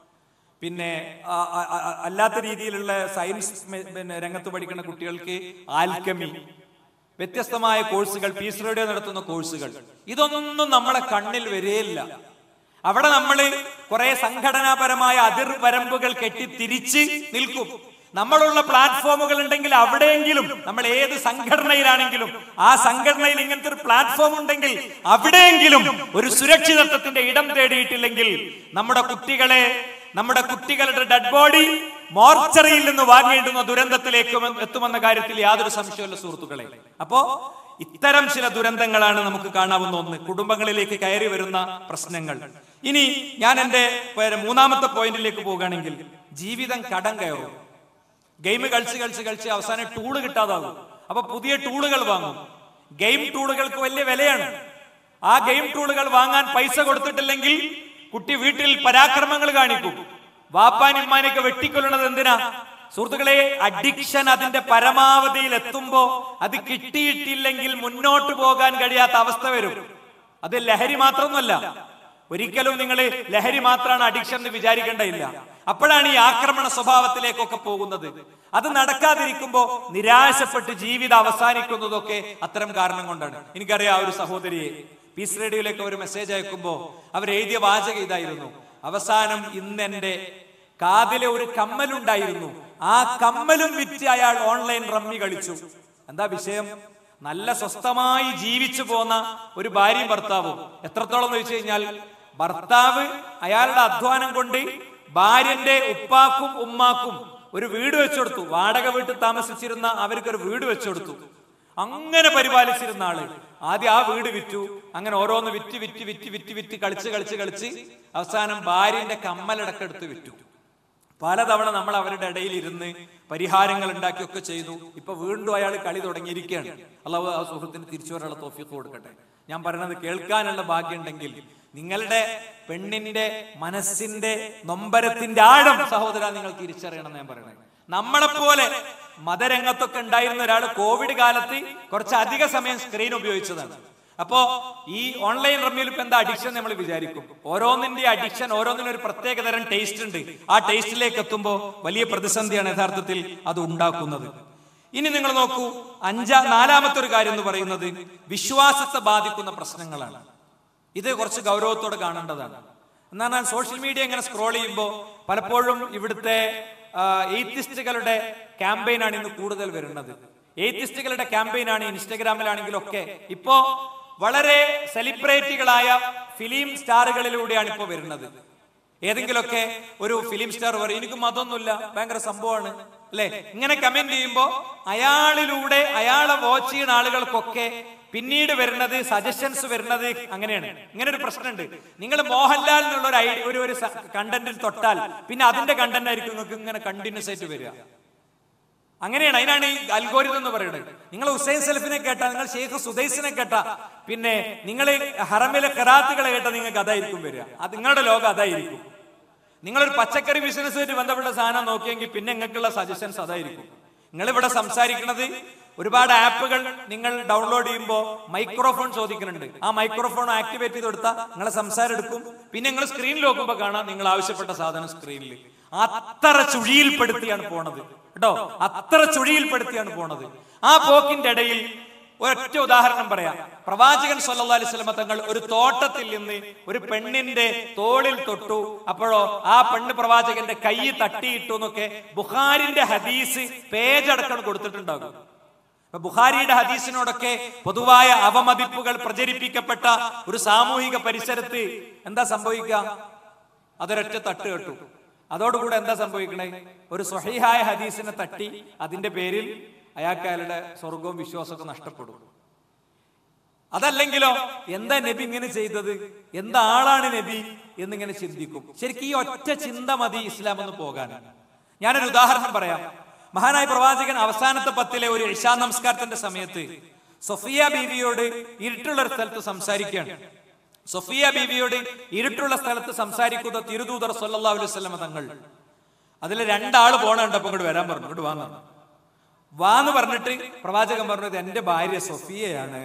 പിന്നെ ആ, ആ, ആ, അല്ലാത്ത രീതിയിലുള്ള സയൻസ് മെ- പിന്നെ രംഗത്ത് പഠിക്കുന്ന കുട്ടികൾക്ക് ആൽക്കമി വ്യത്യസ്തമായ കോഴ്സുകൾ പീസ് റേഡിയോ നടത്തുന്ന കോഴ്സുകൾ ഇതൊന്നും നമ്മളെ കണ്ണിൽ വരികയില്ല അവിടെ നമ്മൾ കുറെ സംഘടനാപരമായ അതിർവരമ്പുകൾ കെട്ടി തിരിച്ച് നിൽക്കും നമ്മളുള്ള പ്ലാറ്റ്ഫോമുകൾ ഉണ്ടെങ്കിൽ അവിടെയെങ്കിലും നമ്മൾ ഏത് സംഘടനയിലാണെങ്കിലും ആ സംഘടനയിൽ ഇങ്ങനത്തെ ഒരു പ്ലാറ്റ്ഫോം ഉണ്ടെങ്കിൽ അവിടെയെങ്കിലും ഒരു സുരക്ഷിതത്വത്തിന്റെ ഇടം തേടിയിട്ടില്ലെങ്കിൽ നമ്മുടെ കുട്ടികളെ നമ്മുടെ കുട്ടികളുടെ ഡെഡ് ബോഡി മോർച്ചറിയിൽ നിന്ന് വാങ്ങേണ്ടുന്ന ദുരന്തത്തിലേക്ക് എത്തുമെന്ന കാര്യത്തിൽ യാതൊരു സംശയമില്ല സുഹൃത്തുക്കളെ അപ്പോ ഇത്തരം ചില ദുരന്തങ്ങളാണ് നമുക്ക് കാണാവുന്ന ഒന്ന് കുടുംബങ്ങളിലേക്ക് കയറി വരുന്ന പ്രശ്നങ്ങൾ ഇനി ഞാൻ എന്റെ പിന്നെ മൂന്നാമത്തെ പോയിന്റിലേക്ക് പോകുകയാണെങ്കിൽ ജീവിതം കടം കയറും ഗെയിം കളിച്ച് കളിച്ച് കളിച്ച് അവസാനം ടൂള് കിട്ടാതാകും അപ്പൊ പുതിയ ടൂളുകൾ വാങ്ങും ഗെയിം ടൂളുകൾക്ക് വലിയ വിലയാണ് ആ ഗെയിം ടൂളുകൾ വാങ്ങാൻ പൈസ കൊടുത്തിട്ടില്ലെങ്കിൽ കുട്ടി വീട്ടിൽ പരാക്രമങ്ങൾ കാണിക്കും വാപ്പാൻ ഇമ്മാനൊക്കെ വെട്ടിക്കൊല്ലുന്നത് എന്തിനാ സുഹൃത്തുക്കളെ അഡിക്ഷൻ അതിന്റെ പരമാവധിയിൽ എത്തുമ്പോ അത് കിട്ടിയിട്ടില്ലെങ്കിൽ മുന്നോട്ട് പോകാൻ കഴിയാത്ത അവസ്ഥ വരും അത് ലഹരി മാത്രമൊന്നുമല്ല ഒരിക്കലും നിങ്ങൾ ലഹരി മാത്രമാണ് അഡിക്ഷൻ എന്ന് വിചാരിക്കേണ്ടതില്ല അപ്പോഴാണ് ഈ ആക്രമണ സ്വഭാവത്തിലേക്കൊക്കെ പോകുന്നത് അത് നടക്കാതിരിക്കുമ്പോ നിരാശപ്പെട്ട് ജീവിതം അവസാനിക്കുന്നതൊക്കെ അത്തരം കാരണം കൊണ്ടാണ് എനിക്കറിയാം ആ ഒരു സഹോദരിയെ പീസ് റേഡിയോയിലേക്ക് ഒരു മെസ്സേജ് അയക്കുമ്പോ അവർ എഴുതിയ വാചകം ഇതായിരുന്നു അവസാനം ഇന്ന് എന്റെ കാതിലെ ഒരു കമ്മലുണ്ടായിരുന്നു ആ കമ്മലും വിറ്റ് അയാൾ ഓൺലൈൻ റമ്മി കളിച്ചു എന്താ വിഷയം നല്ല സ്വസ്ഥമായി ജീവിച്ചു പോന്ന ഒരു ഭാര്യയും ഭർത്താവും എത്രത്തോളം എന്ന് വെച്ച് കഴിഞ്ഞാൽ ഭർത്താവ് അയാളുടെ അധ്വാനം കൊണ്ട് ഭാര്യന്റെ ഉപ്പാക്കും ഉമ്മാക്കും ഒരു വീട് വെച്ചുകൊടുത്തു വാടക വീട്ടിൽ താമസിച്ചിരുന്ന അവർക്ക് ഒരു വീട് വെച്ചുകൊടുത്തു അങ്ങനെ പരിപാലിച്ചിരുന്ന ആള് ആദ്യം ആ വീട് വിറ്റു അങ്ങനെ ഓരോന്ന് വിറ്റ് വിറ്റ് വിറ്റ് വിറ്റ് വിറ്റ് കളിച്ച് കളിച്ച് കളിച്ച് അവസാനം ഭാര്യന്റെ കമ്മലടക്കെടുത്ത് വിറ്റു പലതവണ നമ്മൾ അവരുടെ ഇടയിൽ ഇരുന്ന് പരിഹാരങ്ങൾ ഉണ്ടാക്കിയൊക്കെ ചെയ്തു ഇപ്പൊ വീണ്ടും അയാൾ കളി തുടങ്ങിയിരിക്കുകയാണ് അള്ളാഹു ആ സുഹൃത്തിന് തിരിച്ചു വരാനുള്ള തോഫിക്ക് കൊടുക്കട്ടെ ഞാൻ പറയുന്നത് കേൾക്കാനുള്ള ഭാഗ്യമുണ്ടെങ്കിൽ നിങ്ങളുടെ പെണ്ണിന്റെ മനസ്സിന്റെ നൊമ്പരത്തിന്റെ ആഴം സഹോദര നിങ്ങൾ തിരിച്ചറിയണം എന്ന് ഞാൻ പറയണേ നമ്മളെപ്പോലെ മതരംഗത്തൊക്കെ ഉണ്ടായിരുന്ന ഒരാൾ കോവിഡ് കാലത്ത് കുറച്ച് അധിക സമയം സ്ക്രീൻ ഉപയോഗിച്ചതാണ് അപ്പോ ഈ ഓൺലൈൻ റമ്മിയിൽ ഇപ്പൊ എന്താ അഡിക്ഷൻ നമ്മൾ വിചാരിക്കും ഓരോന്നിന്റെ അഡിക്ഷൻ ഓരോന്നിനും ഒരു പ്രത്യേക തരം ടേസ്റ്റ് ഉണ്ട് ആ ടേസ്റ്റിലേക്ക് എത്തുമ്പോൾ വലിയ പ്രതിസന്ധിയാണ് യഥാർത്ഥത്തിൽ അത് ഉണ്ടാക്കുന്നത് ഇനി നിങ്ങൾ നോക്കൂ അഞ്ചാ നാലാമത്തെ ഒരു കാര്യം എന്ന് പറയുന്നത് വിശ്വാസത്തെ ബാധിക്കുന്ന പ്രശ്നങ്ങളാണ് ഇത് കുറച്ച് ഗൗരവത്തോടെ കാണേണ്ടതാണ് എന്ന് പറഞ്ഞാൽ സോഷ്യൽ മീഡിയ ഇങ്ങനെ സ്ക്രോൾ ചെയ്യുമ്പോൾ പലപ്പോഴും ഇവിടുത്തെ എയ്ത്തിസ്റ്റുകളുടെ ക്യാമ്പയിനാണ് ഇന്ന് കൂടുതൽ വരുന്നത് എയ്ത്തിസ്റ്റുകളുടെ ക്യാമ്പയിനാണ് ഇൻസ്റ്റഗ്രാമിലാണെങ്കിലും ഒക്കെ ഇപ്പോ വളരെ സെലിബ്രിറ്റികളായ ഫിലിം സ്റ്റാറുകളിലൂടെയാണ് ഇപ്പോൾ വരുന്നത് ഏതെങ്കിലുമൊക്കെ ഒരു ഫിലിം സ്റ്റാർ പറയും എനിക്ക് മതമൊന്നുമില്ല ഭയങ്കര സംഭവമാണ് അല്ലെ ഇങ്ങനെ കമന്റ് ചെയ്യുമ്പോ അയാളിലൂടെ അയാളെ വാച്ച് ചെയ്യുന്ന ആളുകൾക്കൊക്കെ പിന്നീട് വരുന്നത് സജഷൻസ് വരുന്നത് അങ്ങനെയാണ് ഇങ്ങനെ ഒരു പ്രശ്നമുണ്ട് നിങ്ങൾ മോഹൻലാൽ എന്നുള്ള ഒരു ഐഡിയ ഒരു ഒരു കണ്ടന്റിൽ തൊട്ടാൽ പിന്നെ അതിന്റെ കണ്ടന്റ് ആയിരിക്കും നിങ്ങൾക്ക് ഇങ്ങനെ കണ്ടിന്യൂസ് ആയിട്ട് വരിക അങ്ങനെയാണ് അതിനാണ് ഈ അൽഗോരിതം എന്ന് പറയുന്നത് നിങ്ങൾ ഹുസൈൻ സലഫിനെ കേട്ട നിങ്ങൾ ഷെയ്ഖ് സുദൈസിനെ കേട്ട പിന്നെ നിങ്ങൾ ഹറമിലെ കറാത്തുകളെ കേട്ട നിങ്ങൾക്ക് അതായിരിക്കും വരിക അത് നിങ്ങളുടെ ലോകം അതായിരിക്കും നിങ്ങളൊരു പച്ചക്കറി ബിസിനസ്സുമായിട്ട് ബന്ധപ്പെട്ട സാധനം നോക്കിയെങ്കിൽ പിന്നെ നിങ്ങൾക്കുള്ള സജഷൻസ് അതായിരിക്കും നിങ്ങൾ ഇവിടെ സംസാരിക്കുന്നത് ഒരുപാട് ആപ്പുകൾ നിങ്ങൾ ഡൗൺലോഡ് ചെയ്യുമ്പോൾ മൈക്രോഫോൺ ചോദിക്കുന്നുണ്ട് ആ മൈക്രോഫോൺ ആക്ടിവേറ്റ് ചെയ്ത് കൊടുത്താൽ നിങ്ങളെ സംസാരം എടുക്കും പിന്നെ നിങ്ങൾ സ്ക്രീനിൽ നോക്കുമ്പോൾ കാണാം നിങ്ങൾ ആവശ്യപ്പെട്ട സാധനം സ്ക്രീനിൽ അത്ര ചുഴിയിൽപ്പെടുത്തിയാണ് പോണത് കേട്ടോ അത്ര ചുഴിയിൽപ്പെടുത്തിയാണ് പോണത് ആ പോക്കിന്റെ ഇടയിൽ ഒരൊറ്റ ഉദാഹരണം പറയാം പ്രവാചകൻ സല്ലല്ലാഹു അലൈഹി വസല്ലമ തങ്ങൾ ഒരു തോട്ടത്തിൽ നിന്ന് ഒരു പെണ്ണിന്റെ തോളിൽ തൊട്ടു അപ്പോഴോ ആ പെണ്ണ് പ്രവാചകന്റെ കൈ തട്ടിയിട്ടു എന്നൊക്കെ ബുഖാരിന്റെ ഹദീസ് പേജ് അടക്കം കൊടുത്തിട്ടുണ്ടാകും അപ്പൊ ബുഖാരിയുടെ ഹദീസിനോടൊക്കെ പൊതുവായ അവമതിപ്പുകൾ പ്രചരിപ്പിക്കപ്പെട്ട ഒരു സാമൂഹിക പരിസരത്ത് എന്താ സംഭവിക്കുക അതൊരൊറ്റ തട്ട് കേട്ടു അതോടുകൂടെ എന്താ സംഭവിക്കണേ ഒരു സ്വഹീഹായ ഹദീസിനെ തട്ടി അതിന്റെ പേരിൽ അയാൾക്ക് അയാളുടെ സ്വർഗവും വിശ്വാസമൊക്കെ നഷ്ടപ്പെടും അതല്ലെങ്കിലോ എന്താ നബി ഇങ്ങനെ ചെയ്തത് എന്താ ആളാണ് നബി എന്നിങ്ങനെ ചിന്തിക്കും ശരിക്കും ഈ ഒറ്റ ചിന്ത മതി ഇസ്ലാം എന്ന് പോകാൻ ഞാനൊരു ഉദാഹരണം പറയാം മഹാനായ പ്രവാചകൻ അവസാനത്തെ പത്തിലെ ഒരു ഇഷാ നമസ്കാരത്തിന്റെ സമയത്ത് സൊഫിയ ബീവിയോട് ഇരുട്ടുള്ള ഒരു സ്ഥലത്ത് സംസാരിക്കുകയാണ് സൊഫിയ ബീവിയോട് ഇരുട്ടുള്ള സ്ഥലത്ത് സംസാരിക്കുന്ന തിരുദൂതർ സല്ലല്ലാഹു അലൈഹി വസല്ലമ തങ്ങൾ അതിൽ രണ്ടാള് പോണ കണ്ടപ്പോ ഇങ്ങോട്ട് വരാൻ പറഞ്ഞു ഇങ്ങോട്ട് വാന്ന് പറഞ്ഞു വാന്ന് പറഞ്ഞിട്ട് പ്രവാചകൻ പറഞ്ഞു ഇത് എന്റെ ഭാര്യ സൊഫിയയാണ്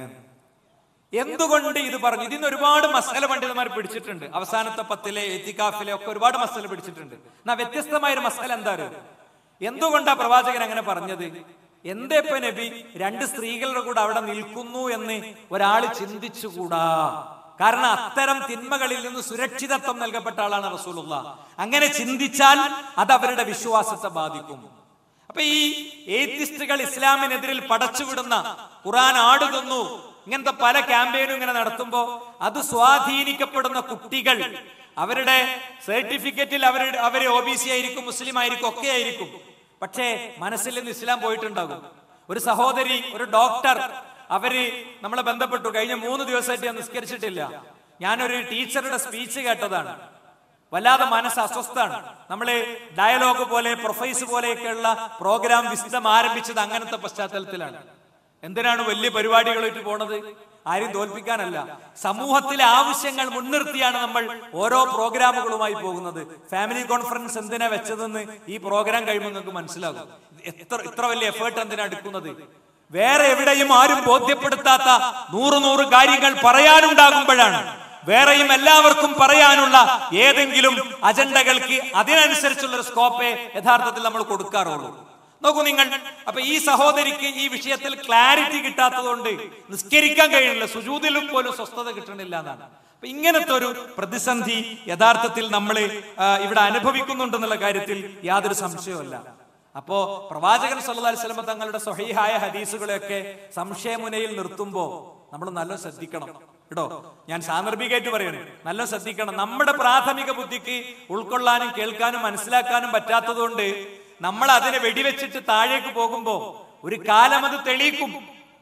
എന്തുകൊണ്ട് ഇത് പറഞ്ഞു ഇതിന് ഒരുപാട് മസല പണ്ഡിതന്മാർ പിടിച്ചിട്ടുണ്ട് അവസാനത്തെ പത്തിലെ എത്തിക്കാഫിലെ ഒക്കെ ഒരുപാട് മസല പിടിച്ചിട്ടുണ്ട് എന്നാ വ്യത്യസ്തമായ ഒരു മസല എന്താ അറിയോ? എന്തുകൊണ്ടാ പ്രവാചകൻ അങ്ങനെ പറഞ്ഞത് എന്തേ ഇപ്പൊ നബി രണ്ട് സ്ത്രീകളുടെ കൂടെ അവിടെ നിൽക്കുന്നു എന്ന് ഒരാൾ ചിന്തിച്ചുകൂടാ കാരണം അത്തരം തിന്മകളിൽ നിന്ന് സുരക്ഷിതത്വം നൽകപ്പെട്ട ആളാണ് റസൂലുള്ള അങ്ങനെ ചിന്തിച്ചാൽ അത് അവരുടെ വിശ്വാസത്തെ ബാധിക്കും അപ്പൊ ഈ ഏത്തിസ്റ്റുകൾ ഇസ്ലാമിനെതിരിൽ പടച്ചുവിടുന്ന ഖുറാൻ ആടുകുന്നു ഇങ്ങനത്തെ പല ക്യാമ്പയിനും ഇങ്ങനെ നടത്തുമ്പോ അത് സ്വാധീനിക്കപ്പെടുന്ന കുട്ടികൾ അവരുടെ സർട്ടിഫിക്കറ്റിൽ അവരുടെ അവര് ഒ ബി സി ആയിരിക്കും മുസ്ലിം ആയിരിക്കും ഒക്കെ ആയിരിക്കും പക്ഷേ മനസ്സിൽ നിന്ന് ഇസ്ലാം പോയിട്ടുണ്ടാകും ഒരു സഹോദരി ഒരു ഡോക്ടർ അവര് നമ്മളെ ബന്ധപ്പെട്ടു കഴിഞ്ഞ മൂന്ന് ദിവസമായിട്ട് ഞാൻ നിസ്കരിച്ചിട്ടില്ല ഞാനൊരു ടീച്ചറുടെ സ്പീച്ച് കേട്ടതാണ് വല്ലാതെ മനസ്സ് അസ്വസ്ഥാണ് നമ്മള് ഡയലോഗ് പോലെ പ്രൊഫൈസ് പോലെയൊക്കെയുള്ള പ്രോഗ്രാം വിശദം ആരംഭിച്ചത് അങ്ങനത്തെ പശ്ചാത്തലത്തിലാണ് എന്തിനാണ് വലിയ പരിപാടികളായിട്ട് പോണത് ആരും തോൽപ്പിക്കാനല്ല സമൂഹത്തിലെ ആവശ്യങ്ങൾ മുൻനിർത്തിയാണ് നമ്മൾ ഓരോ പ്രോഗ്രാമുകളുമായി പോകുന്നത് ഫാമിലി കോൺഫറൻസ് എന്തിനാ വെച്ചതെന്ന് ഈ പ്രോഗ്രാം കഴിയുമ്പോൾ നിങ്ങൾക്ക് മനസ്സിലാകും എത്ര ഇത്ര വലിയ എഫേർട്ട് എന്തിനാ എടുക്കുന്നത് വേറെ എവിടെയും ആരും ബോധ്യപ്പെടുത്താത്ത നൂറ് നൂറ് കാര്യങ്ങൾ പറയാനുണ്ടാകുമ്പോഴാണ് വേറെയും എല്ലാവർക്കും പറയാനുള്ള ഏതെങ്കിലും അജണ്ടകൾക്ക് അതിനനുസരിച്ചുള്ള ഒരു സ്കോപ്പേ യഥാർത്ഥത്തിൽ നമ്മൾ കൊടുക്കാറുള്ളൂ നോക്കൂ നിങ്ങൾ അപ്പൊ ഈ സഹോദരിക്ക് ഈ വിഷയത്തിൽ ക്ലാരിറ്റി കിട്ടാത്തതുകൊണ്ട് നിസ്കരിക്കാൻ കഴിയണില്ല സുജൂതിലും പോലും സ്വസ്ഥത കിട്ടണില്ല എന്നാണ് അപ്പൊ ഇങ്ങനത്തെ ഒരു പ്രതിസന്ധി യഥാർത്ഥത്തിൽ നമ്മൾ ഇവിടെ അനുഭവിക്കുന്നുണ്ടെന്നുള്ള കാര്യത്തിൽ യാതൊരു സംശയവുമല്ല അപ്പോ പ്രവാചകൻ സല്ലല്ലാഹു അലൈഹി വസല്ലം തങ്ങളുടെ സ്വഹീഹായ ഹദീസുകളെയൊക്കെ സംശയമുനയിൽ നിർത്തുമ്പോ നമ്മൾ നല്ല ശ്രദ്ധിക്കണം കേട്ടോ ഞാൻ സാന്ദർഭികമായിട്ട് പറയണേ നല്ല ശ്രദ്ധിക്കണം നമ്മുടെ പ്രാഥമിക ബുദ്ധിക്ക് ഉൾക്കൊള്ളാനും കേൾക്കാനും മനസ്സിലാക്കാനും പറ്റാത്തതുകൊണ്ട് നമ്മൾ അതിനെ വെടിവെച്ചിട്ട് താഴേക്ക് പോകുമ്പോ ഒരു കാലം അത് തെളിയിക്കും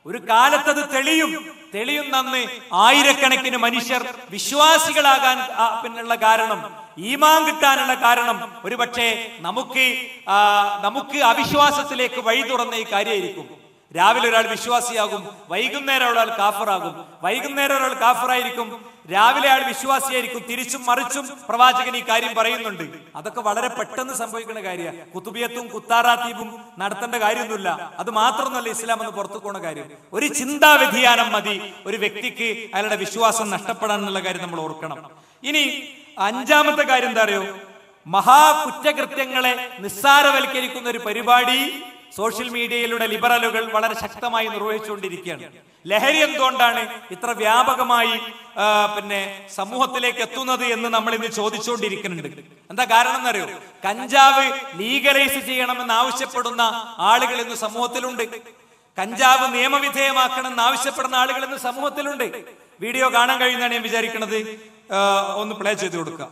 ഒരു കാലത്തത് തെളിയും തെളിയുന്നെന്ന് ആയിരക്കണക്കിന് മനുഷ്യർ വിശ്വാസികളാകാൻ ആ, പിന്നുള്ള കാരണം ഈമാൻ കിട്ടാനുള്ള കാരണം ഒരുപക്ഷെ നമുക്ക് ആ, നമുക്ക് അവിശ്വാസത്തിലേക്ക് വഴി തുറന്ന ഈ കാര്യമായിരിക്കും രാവിലെ ഒരാൾ വിശ്വാസിയാകും വൈകുന്നേരം ഒരാൾ കാഫറാകും വൈകുന്നേരം ഒരാൾ കാഫറായിരിക്കും രാവിലെ ആൾ വിശ്വാസിയായിരിക്കും തിരിച്ചും മറിച്ചും പ്രവാചകൻ ഈ കാര്യം പറയുന്നുണ്ട് അതൊക്കെ വളരെ പെട്ടെന്ന് സംഭവിക്കുന്ന കാര്യമാണ് കുത്തുബിയത്തും കുത്താറാത്തീപും നടത്തേണ്ട കാര്യമൊന്നുമില്ല അത് മാത്രമൊന്നുമല്ല ഇസ്ലാം എന്ന് പുറത്തു പോണ കാര്യം ഒരു ചിന്താ വ്യതിയാനം മതി ഒരു വ്യക്തിക്ക് അയാളുടെ വിശ്വാസം നഷ്ടപ്പെടാൻ എന്നുള്ള കാര്യം നമ്മൾ ഓർക്കണം ഇനി അഞ്ചാമത്തെ കാര്യം എന്താ അറിയോ മഹാകുറ്റകൃത്യങ്ങളെ നിസ്സാരവൽക്കരിക്കുന്ന ഒരു പരിപാടി സോഷ്യൽ മീഡിയയിലൂടെ ലിബറലുകൾ വളരെ ശക്തമായി നിർവഹിച്ചുകൊണ്ടിരിക്കുകയാണ് ലഹരി എന്തുകൊണ്ടാണ് ഇത്ര വ്യാപകമായി ആ, പിന്നെ സമൂഹത്തിലേക്ക് എത്തുന്നത് എന്ന് നമ്മൾ ഇന്ന് ചോദിച്ചുകൊണ്ടിരിക്കുന്നുണ്ട് എന്താ കാരണം എന്നറിയോ കഞ്ചാവ് ലീഗലൈസ് ചെയ്യണമെന്ന് ആവശ്യപ്പെടുന്ന ആളുകൾ ഇന്ന് സമൂഹത്തിലുണ്ട് കഞ്ചാവ് നിയമവിധേയമാക്കണമെന്ന് ആവശ്യപ്പെടുന്ന ആളുകൾ ഇന്ന് സമൂഹത്തിലുണ്ട് വീഡിയോ കാണാൻ കഴിയുന്നതാണ് ഞാൻ വിചാരിക്കുന്നത് ആ, ഒന്ന് പ്ലേ ചെയ്ത് കൊടുക്കുക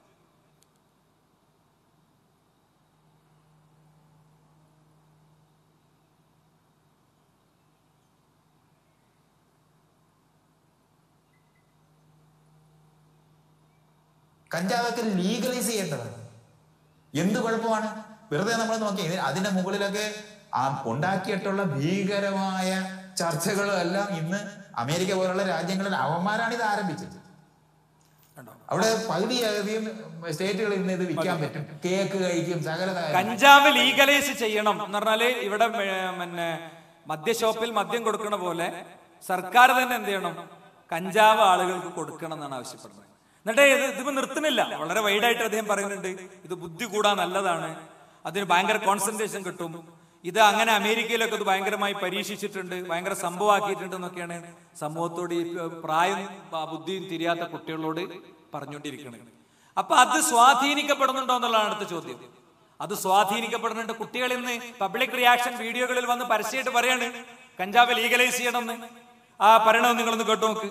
കഞ്ചാവൊക്കെ ലീഗലൈസ് ചെയ്യേണ്ടതാണ് എന്ത് കുഴപ്പമാണ് വെറുതെ നമ്മൾ നോക്കി ഇത് അതിന്റെ മുകളിലൊക്കെ ആ ഉണ്ടാക്കിയിട്ടുള്ള ഭീകരമായ ചർച്ചകളും എല്ലാം ഇന്ന് അമേരിക്ക പോലുള്ള രാജ്യങ്ങളിൽ അവന്മാരാണ് ഇത് ആരംഭിച്ചത് അവിടെ പകുതിയധികം സ്റ്റേറ്റുകൾ ഇന്ന് ഇത് വിൽക്കാൻ പറ്റും കേക്ക് കഴിക്കും സകല കഞ്ചാവ് ലീഗലൈസ് ചെയ്യണം എന്ന് പറഞ്ഞാല് ഇവിടെ ഏർ, പിന്നെ മദ്യഷോപ്പിൽ മദ്യം കൊടുക്കണ പോലെ സർക്കാർ തന്നെ എന്ത് ചെയ്യണം കഞ്ചാവ് ആളുകൾക്ക് കൊടുക്കണം എന്നാണ് ആവശ്യപ്പെടുന്നത് എന്നിട്ട് ഇത് ഇതിപ്പോ നിർത്തുന്നില്ല വളരെ വൈഡായിട്ട് അദ്ദേഹം പറയുന്നുണ്ട് ഇത് ബുദ്ധി കൂടാൻ നല്ലതാണ് അതിന് ഭയങ്കര കോൺസെൻട്രേഷൻ കിട്ടും ഇത് അങ്ങനെ അമേരിക്കയിലൊക്കെ ഇത് ഭയങ്കരമായി പരീക്ഷിച്ചിട്ടുണ്ട് ഭയങ്കര സംഭവമാക്കിയിട്ടുണ്ട് എന്നൊക്കെയാണ് സമൂഹത്തോട് ഈ പ്രായം ആ, ബുദ്ധിയും തിരിയാത്ത കുട്ടികളോട് പറഞ്ഞുകൊണ്ടിരിക്കുന്നത് അപ്പൊ അത് സ്വാധീനിക്കപ്പെടുന്നുണ്ടോ എന്നുള്ളതാണ് അടുത്ത ചോദ്യം അത് സ്വാധീനിക്കപ്പെടുന്നുണ്ട് കുട്ടികൾ ഇന്ന് പബ്ലിക് റിയാക്ഷൻ വീഡിയോകളിൽ വന്ന് പരസ്യമായിട്ട് പറയാണ് കഞ്ചാവ് ലീഗലൈസ് ചെയ്യണമെന്ന് ആ പറയണമെന്ന് നിങ്ങളൊന്ന് കേട്ടു നോക്ക്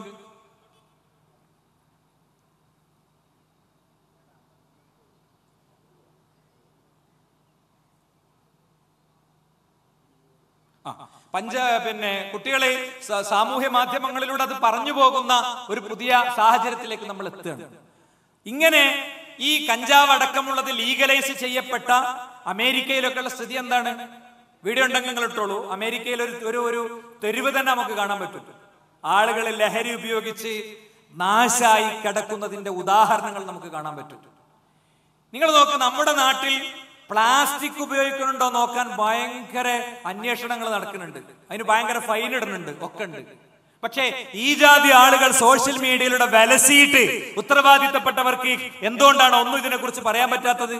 ആ, പഞ്ച പിന്നെ കുട്ടികളെ സ- സാമൂഹ്യ മാധ്യമങ്ങളിലൂടെ അത് പറഞ്ഞു പോകുന്ന ഒരു പുതിയ സാഹചര്യത്തിലേക്ക് നമ്മൾ എത്തുകയാണ് ഇങ്ങനെ ഈ കഞ്ചാവ് അടക്കമുള്ളത് ലീഗലൈസ് ചെയ്യപ്പെട്ട അമേരിക്കയിലൊക്കെയുള്ള സ്ഥിതി എന്താണ് വീഡിയോ ഉണ്ടെങ്കിൽ നിങ്ങൾ ഇട്ടോളൂ അമേരിക്കയിൽ ഒരു ഒരു ഒരു തെരുവ് തന്നെ നമുക്ക് കാണാൻ പറ്റും ആളുകൾ ലഹരി ഉപയോഗിച്ച് നാശായി കിടക്കുന്നതിന്റെ ഉദാഹരണങ്ങൾ നമുക്ക് കാണാൻ പറ്റും നിങ്ങൾ നോക്ക് നമ്മുടെ നാട്ടിൽ പ്ലാസ്റ്റിക് ഉപയോഗിക്കുന്നുണ്ടോ നോക്കാൻ ഭയങ്കര അന്വേഷണങ്ങൾ നടക്കുന്നുണ്ട് അതിന് ഭയങ്കര ഫൈൻ ഇടുന്നുണ്ട് ഒക്കെ ഉണ്ട് പക്ഷേ ഈ ജാതി ആളുകൾ സോഷ്യൽ മീഡിയയിലൂടെ വിലസിയിട്ട് ഉത്തരവാദിത്തപ്പെട്ടവർക്ക് എന്തുകൊണ്ടാണ് ഒന്നും ഇതിനെ കുറിച്ച് പറയാൻ പറ്റാത്തത്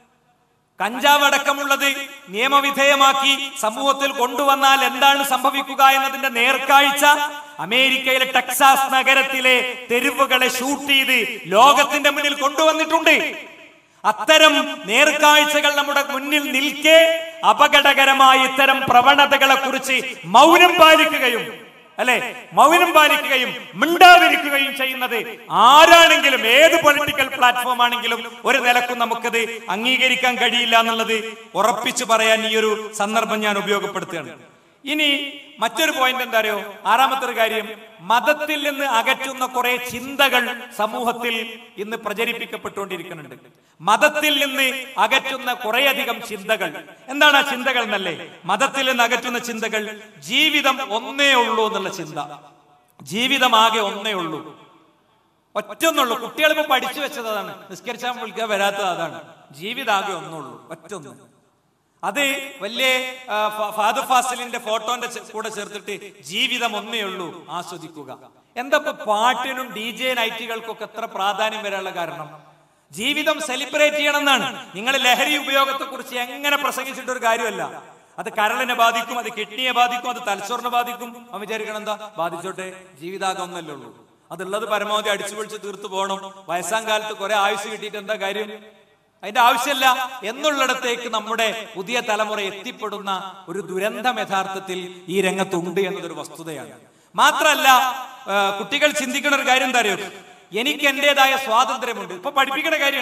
കഞ്ചാവ് അടക്കമുള്ളത് നിയമവിധേയമാക്കി സമൂഹത്തിൽ കൊണ്ടുവന്നാൽ എന്താണ് സംഭവിക്കുക എന്നതിന്റെ നേർക്കാഴ്ച അമേരിക്കയിലെ ടെക്സാസ് നഗരത്തിലെ തെരുവുകളെ ഷൂട്ട് ചെയ്ത് ലോകത്തിന്റെ മുന്നിൽ കൊണ്ടുവന്നിട്ടുണ്ട് അത്തരം നേർക്കാഴ്ചകൾ നമ്മുടെ മുന്നിൽ നിൽക്കെ അപകടകരമായ ഇത്തരം പ്രവണതകളെ കുറിച്ച് മൗനം പാലിക്കുകയും അല്ലെ മൗനം പാലിക്കുകയും മിണ്ടാതിരിക്കുകയും ചെയ്യുന്നത് ആരാണെങ്കിലും ഏത് പൊളിറ്റിക്കൽ പ്ലാറ്റ്ഫോം ആണെങ്കിലും ഒരു നിലക്കും നമുക്കത് അംഗീകരിക്കാൻ കഴിയില്ല എന്നുള്ളത് ഉറപ്പിച്ചു പറയാൻ ഈ ഒരു സന്ദർഭം ഞാൻ ഉപയോഗപ്പെടുത്തുകയാണ് ഇനി മറ്റൊരു പോയിന്റ് എന്താ അറിയോ ആറാമത്തെ ഒരു കാര്യം മതത്തിൽ നിന്ന് അകറ്റുന്ന കുറെ ചിന്തകൾ സമൂഹത്തിൽ ഇന്ന് പ്രചരിപ്പിക്കപ്പെട്ടുകൊണ്ടിരിക്കുന്നുണ്ട് മതത്തിൽ നിന്ന് അകറ്റുന്ന കുറേയധികം ചിന്തകൾ എന്താണ് ആ ചിന്തകൾ എന്നല്ലേ മതത്തിൽ നിന്ന് അകറ്റുന്ന ചിന്തകൾ ജീവിതം ഒന്നേ ഉള്ളൂ എന്നുള്ള ചിന്ത ജീവിതമാകെ ഒന്നേ ഉള്ളൂ ഒറ്റൊന്നുള്ളൂ കുട്ടികൾ ഇപ്പൊ പഠിച്ചു വെച്ചത് അതാണ് നിസ്കരിച്ചാൽ വിളിക്കാൻ വരാത്തത് അതാണ് ജീവിതാകെ ഒന്നുള്ളൂ ഒറ്റൊന്ന് അത് വലിയ ആ, ഫ- ഫാദർ ഫാസിലിന്റെ ഫോട്ടോന്റെ ചെ- കൂടെ ചേർത്തിട്ട് ജീവിതം ഒന്നേ ഉള്ളൂ ആസ്വദിക്കുക എന്താ ഇപ്പൊ പാട്ടിനും ഡി ജെ നൈറ്റുകൾക്കൊക്കെ എത്ര പ്രാധാന്യം വരാനുള്ള കാരണം ജീവിതം സെലിബ്രേറ്റ് ചെയ്യണം എന്നാണ് നിങ്ങൾ ലഹരി ഉപയോഗത്തെ കുറിച്ച് എങ്ങനെ പ്രസംഗിച്ചിട്ട് ഒരു കാര്യമല്ല അത് കരളിനെ ബാധിക്കും അത് കിഡ്നിയെ ബാധിക്കും അത് തലച്ചോറിനെ ബാധിക്കും അവൻ വിചാരിക്കണം എന്താ ബാധിച്ചോട്ടെ ജീവിതാകം ഒന്നല്ലേ ഉള്ളൂ അതുള്ളത് പരമാവധി അടിച്ചു പൊളിച്ച് തീർത്തു പോകണം വയസ്സാം കാലത്ത് കുറെ ആയുസ് കിട്ടിയിട്ട് എന്താ കാര്യം അതിന്റെ ആവശ്യമില്ല എന്നുള്ളിടത്തേക്ക് നമ്മുടെ പുതിയ തലമുറ എത്തിപ്പെടുന്ന ഒരു ദുരന്തം യഥാർത്ഥത്തിൽ ഈ രംഗത്തുണ്ട് എന്നതൊരു വസ്തുതയാണ് മാത്രല്ല ആ, കുട്ടികൾ ചിന്തിക്കുന്ന ഒരു കാര്യം എന്താ അറിയോ എനിക്ക് എന്റേതായ സ്വാതന്ത്ര്യമുണ്ട് ഇപ്പൊ പഠിപ്പിക്കുന്ന കാര്യമാണ്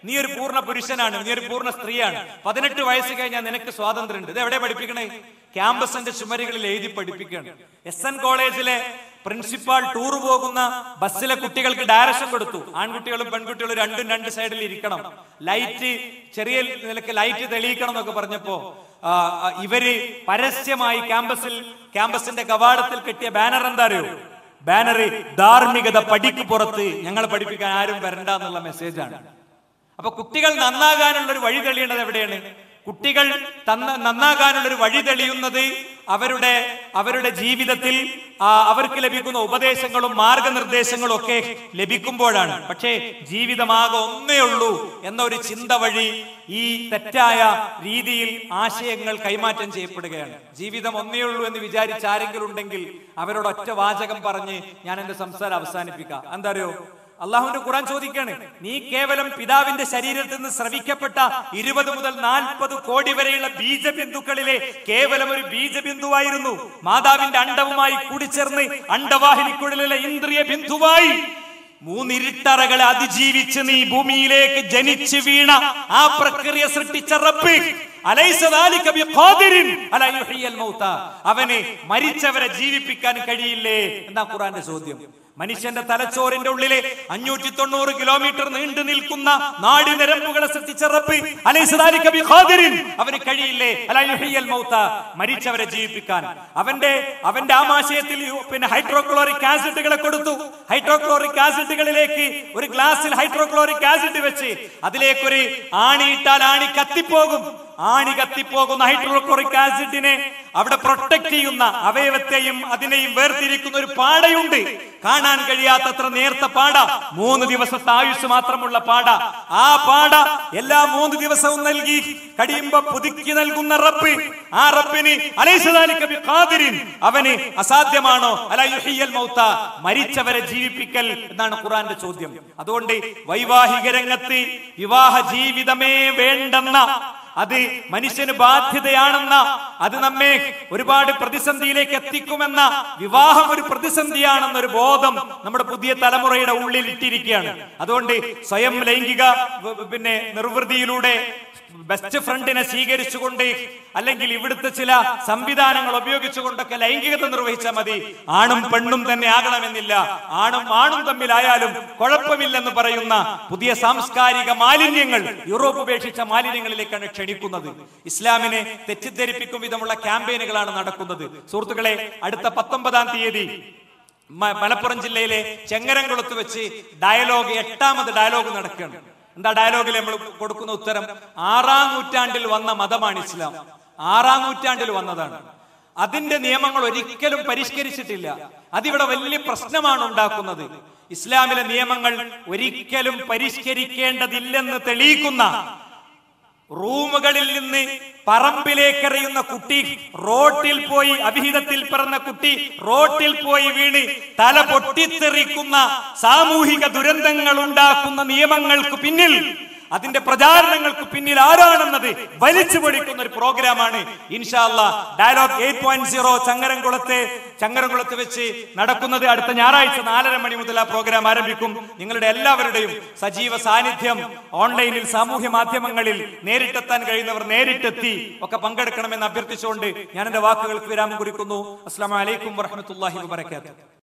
നീ ഒരു പൂർണ്ണ പുരുഷനാണ് നീ ഒരു പൂർണ്ണ സ്ത്രീയാണ് പതിനെട്ട് വയസ്സ് കഴിഞ്ഞാൽ നിനക്ക് സ്വാതന്ത്ര്യമുണ്ട് ഇത് എവിടെ പഠിപ്പിക്കണേ ക്യാമ്പസിന്റെ ചുമരുകളിൽ എഴുതി പഠിപ്പിക്കുകയാണ് എസ് എൻ കോളേജിലെ പ്രിൻസിപ്പാൾ ടൂർ പോകുന്ന ബസ്സിലെ കുട്ടികൾക്ക് ഡയറക്ഷൻ കൊടുത്തു ആൺകുട്ടികളും പെൺകുട്ടികളും രണ്ടും രണ്ട് സൈഡിൽ ഇരിക്കണം ലൈറ്റ് ചെറിയ നിലക്ക് ലൈറ്റ് തെളിയിക്കണം എന്നൊക്കെ പറഞ്ഞപ്പോ ആ, ആ, ഇവര് പരസ്യമായി ക്യാമ്പസിൽ ക്യാമ്പസിന്റെ കവാടത്തിൽ കെട്ടിയ ബാനർ എന്താ അറിയോ ബാനർ ധാർമ്മികത പടിക്ക് പുറത്ത് ഞങ്ങൾ പഠിപ്പിക്കാൻ ആരും വരണ്ട എന്നുള്ള മെസ്സേജാണ് അപ്പൊ കുട്ടികൾ നന്നാകാനുള്ള ഒരു വഴി തെളിയേണ്ടത് എവിടെയാണ് കുട്ടികൾ തന്ന നന്നാകാനുള്ള ഒരു വഴി തെളിയുന്നത് അവരുടെ അവരുടെ ജീവിതത്തിൽ ആ, അവർക്ക് ലഭിക്കുന്ന ഉപദേശങ്ങളും മാർഗനിർദ്ദേശങ്ങളും ഒക്കെ ലഭിക്കുമ്പോഴാണ് പക്ഷേ ജീവിതമാകെ ഒന്നേ ഉള്ളൂ എന്ന ഒരു ചിന്ത വഴി ഈ തെറ്റായ രീതിയിൽ ആശയങ്ങൾ കൈമാറ്റം ചെയ്യപ്പെടുകയാണ് ജീവിതം ഒന്നേ ഉള്ളൂ എന്ന് വിചാരിച്ച ആരെങ്കിലും ഉണ്ടെങ്കിൽ അവരോട് ഒറ്റ വാചകം പറഞ്ഞ് ഞാൻ എന്റെ സംസാരം അവസാനിപ്പിക്കാം എന്താ അറിയോ അള്ളാഹുവിന്റെ ഖുറാൻ ചോദിക്കാണ് നീ കേവലം പിതാവിന്റെ ശരീരത്തിൽ നിന്ന് സ്രവിക്കപ്പെട്ട ഇരുപത് മുതൽ നാൽപ്പത് കോടി വരെയുള്ള ബീജബിന്ദുക്കളിലെ കേവലം ഒരു ബീജബിന്ദുവായിരുന്നു മാതാവിന്റെ അണ്ടവുമായി കൂടിച്ചേർന്ന് അണ്ടവാഹിനിക്കുള്ളിലെ ഇന്ദ്രിയ ബിന്ദുവായി മൂന്നിരുട്ടറകളെ അതിജീവിച്ച് നീ ഭൂമിയിലേക്ക് ജനിച്ചു വീണ ആ പ്രക്രിയ സൃഷ്ടിച്ച റബ്ബ് അലൈസ ദാലിക ബിഖാദിരിൻ അലാ യുഹ്യിൽ മൗത അവന് മരിച്ചവരെ ജീവിപ്പിക്കാൻ കഴിയില്ലേ എന്നാ ഖുറാന്റെ ചോദ്യം മനുഷ്യന്റെ തലച്ചോറിന്റെ ഉള്ളിലെ അഞ്ഞൂറ്റി തൊണ്ണൂറ് കിലോമീറ്റർ നീണ്ടു നിൽക്കുന്ന നാടി നിരമ്പുകളെ സൃഷ്ടിച്ച റബ്ബ് അലൈസ ദാലിക ബിഖാദിരിൻ അവന് കഴിയില്ലേ അലാ യുഹ്യിൽ മൗത മരിച്ചവരെ ജീവിപ്പിക്കാൻ അവന്റെ അവന്റെ ആമാശയത്തിൽ യു- പിന്നെ ഹൈഡ്രോക്ലോറിക് ആസിഡുകളെ കൊടുത്തു ഹൈഡ്രോക്ലോറിക് ആസിഡുകളിലേക്ക് ഒരു ഗ്ലാസ്സിൽ ഹൈഡ്രോക്ലോറിക് ആസിഡ് വെച്ച് അതിലേക്ക് ഒരു ആണി ഇട്ടാൽ ആണി കത്തിപ്പോകും ആണി കത്തിപ്പോകുന്ന ഹൈഡ്രോക്ലോറിക് ആസിഡിനെ അവിടെ പ്രൊട്ടക്ട് ചെയ്യുന്ന അവയവത്തെയും അതിനെയും വേർതിരിക്കുന്ന ഒരു പാടയുണ്ട് കാണാൻ കഴിയാത്തത്ര നേർത്ത പാട മൂന്ന് ദിവസത്തെ ആയുസ് മാത്രമുള്ള പാട ആ പാട എല്ലാ മൂന്ന് ദിവസവും നൽകി കഴിയുമ്പോ പുതുക്കി നൽകുന്ന റബ്ബ് ആ റബ്ബിന് അലൈസദാലിക ബിഖാദിരിൻ അവന് അസാധ്യമാണോ അല യുഹിയൽ മൗത മരിച്ചവരെ ജീവിപ്പിക്കൽ എന്നാണ് ഖുറാന്റെ ചോദ്യം അതുകൊണ്ട് വൈവാഹിക രംഗത്ത് വിവാഹ ജീവിതമേ വേണ്ടെന്ന അത് മനുഷ്യന് ബാധ്യതയാണെന്ന അത് നമ്മെ ഒരുപാട് പ്രതിസന്ധിയിലേക്ക് എത്തിക്കുമെന്ന വിവാഹം ഒരു പ്രതിസന്ധിയാണെന്നൊരു ബോധം നമ്മുടെ പുതിയ തലമുറയുടെ ഉള്ളിൽ ഇട്ടിരിക്കുകയാണ് അതുകൊണ്ട് സ്വയം ലൈംഗിക വ- പിന്നെ നിർവൃതിയിലൂടെ ബെസ്റ്റ് ഫ്രണ്ടിനെ സ്വീകരിച്ചുകൊണ്ട് അല്ലെങ്കിൽ ഇവിടുത്തെ ചില സംവിധാനങ്ങൾ ഉപയോഗിച്ചുകൊണ്ടൊക്കെ ലൈംഗികത നിർവഹിച്ചാൽ മതി ആണും പെണ്ണും തന്നെ ആകണമെന്നില്ല ആണും ആണും തമ്മിലായാലും കുഴപ്പമില്ലെന്ന് പറയുന്ന പുതിയ സാംസ്കാരിക മാലിന്യങ്ങൾ യൂറോപ്പ് ഉപേക്ഷിച്ച മാലിന്യങ്ങളിലേക്കാണ് ക്ഷണിക്കുന്നത് ഇസ്ലാമിനെ തെറ്റിദ്ധരിപ്പിക്കും വിധമുള്ള ക്യാമ്പയിനുകളാണ് നടക്കുന്നത് സുഹൃത്തുക്കളെ അടുത്ത പത്തൊമ്പതാം തീയതി മ- മലപ്പുറം ജില്ലയിലെ ചെങ്ങരംകുളത്ത് വെച്ച് ഡയലോഗ് എട്ടാമത് ഡയലോഗ് നടക്കുകയാണ് എന്താ ഡയലോഗിൽ നമ്മൾ കൊടുക്കുന്ന ഉത്തരം ആറാം നൂറ്റാണ്ടിൽ വന്ന മതമാണ് ഇസ്ലാം ആറാം നൂറ്റാണ്ടിൽ വന്നതാണ് അതിന്റെ നിയമങ്ങൾ ഒരിക്കലും പരിഷ്കരിച്ചിട്ടില്ല അതിവിടെ വലിയ പ്രശ്നമാണ് ഉണ്ടാക്കുന്നത് ഇസ്ലാമിലെ നിയമങ്ങൾ ഒരിക്കലും പരിഷ്കരിക്കേണ്ടതില്ലെന്ന് തെളിയിക്കുന്ന റൂമുകളിൽ നിന്ന് പറമ്പിലേക്കെറിയുന്ന കുട്ടി റോട്ടിൽ പോയി അഭിഹിതത്തിൽ പിറന്ന കുട്ടി റോട്ടിൽ പോയി വീണ് തല പൊട്ടിത്തെറിക്കുന്ന സാമൂഹിക ദുരന്തങ്ങൾ ഉണ്ടാക്കുന്ന നിയമങ്ങൾക്ക് പിന്നിൽ അതിന്റെ പ്രചാരണങ്ങൾക്ക് പിന്നിൽ ആരാണെന്നത് വലിച്ചു പൊടിക്കുന്ന ഒരു പ്രോഗ്രാമാണ് ഇൻഷാല്ല ഡയലോഗ് എയ്റ്റ് പോയിന്റ് സീറോ ചങ്ങരംകുളത്തെ ചങ്ങരംകുളത്ത് വെച്ച് നടക്കുന്നത് അടുത്ത ഞായറാഴ്ച നാലര മണി മുതൽ ആ പ്രോഗ്രാം ആരംഭിക്കും നിങ്ങളുടെ എല്ലാവരുടെയും സജീവ സാന്നിധ്യം ഓൺലൈനിൽ സാമൂഹ്യ മാധ്യമങ്ങളിൽ നേരിട്ടെത്താൻ കഴിയുന്നവർ നേരിട്ടെത്തി ഒക്കെ പങ്കെടുക്കണമെന്ന് അഭ്യർത്ഥിച്ചുകൊണ്ട് ഞാൻ എന്റെ വാക്കുകൾക്ക് വിരാമം കുറിക്കുന്നു അസ്ലാം വലൈക്കും വറഹമത്തല്ലാഹി വാബർക്കാത്തു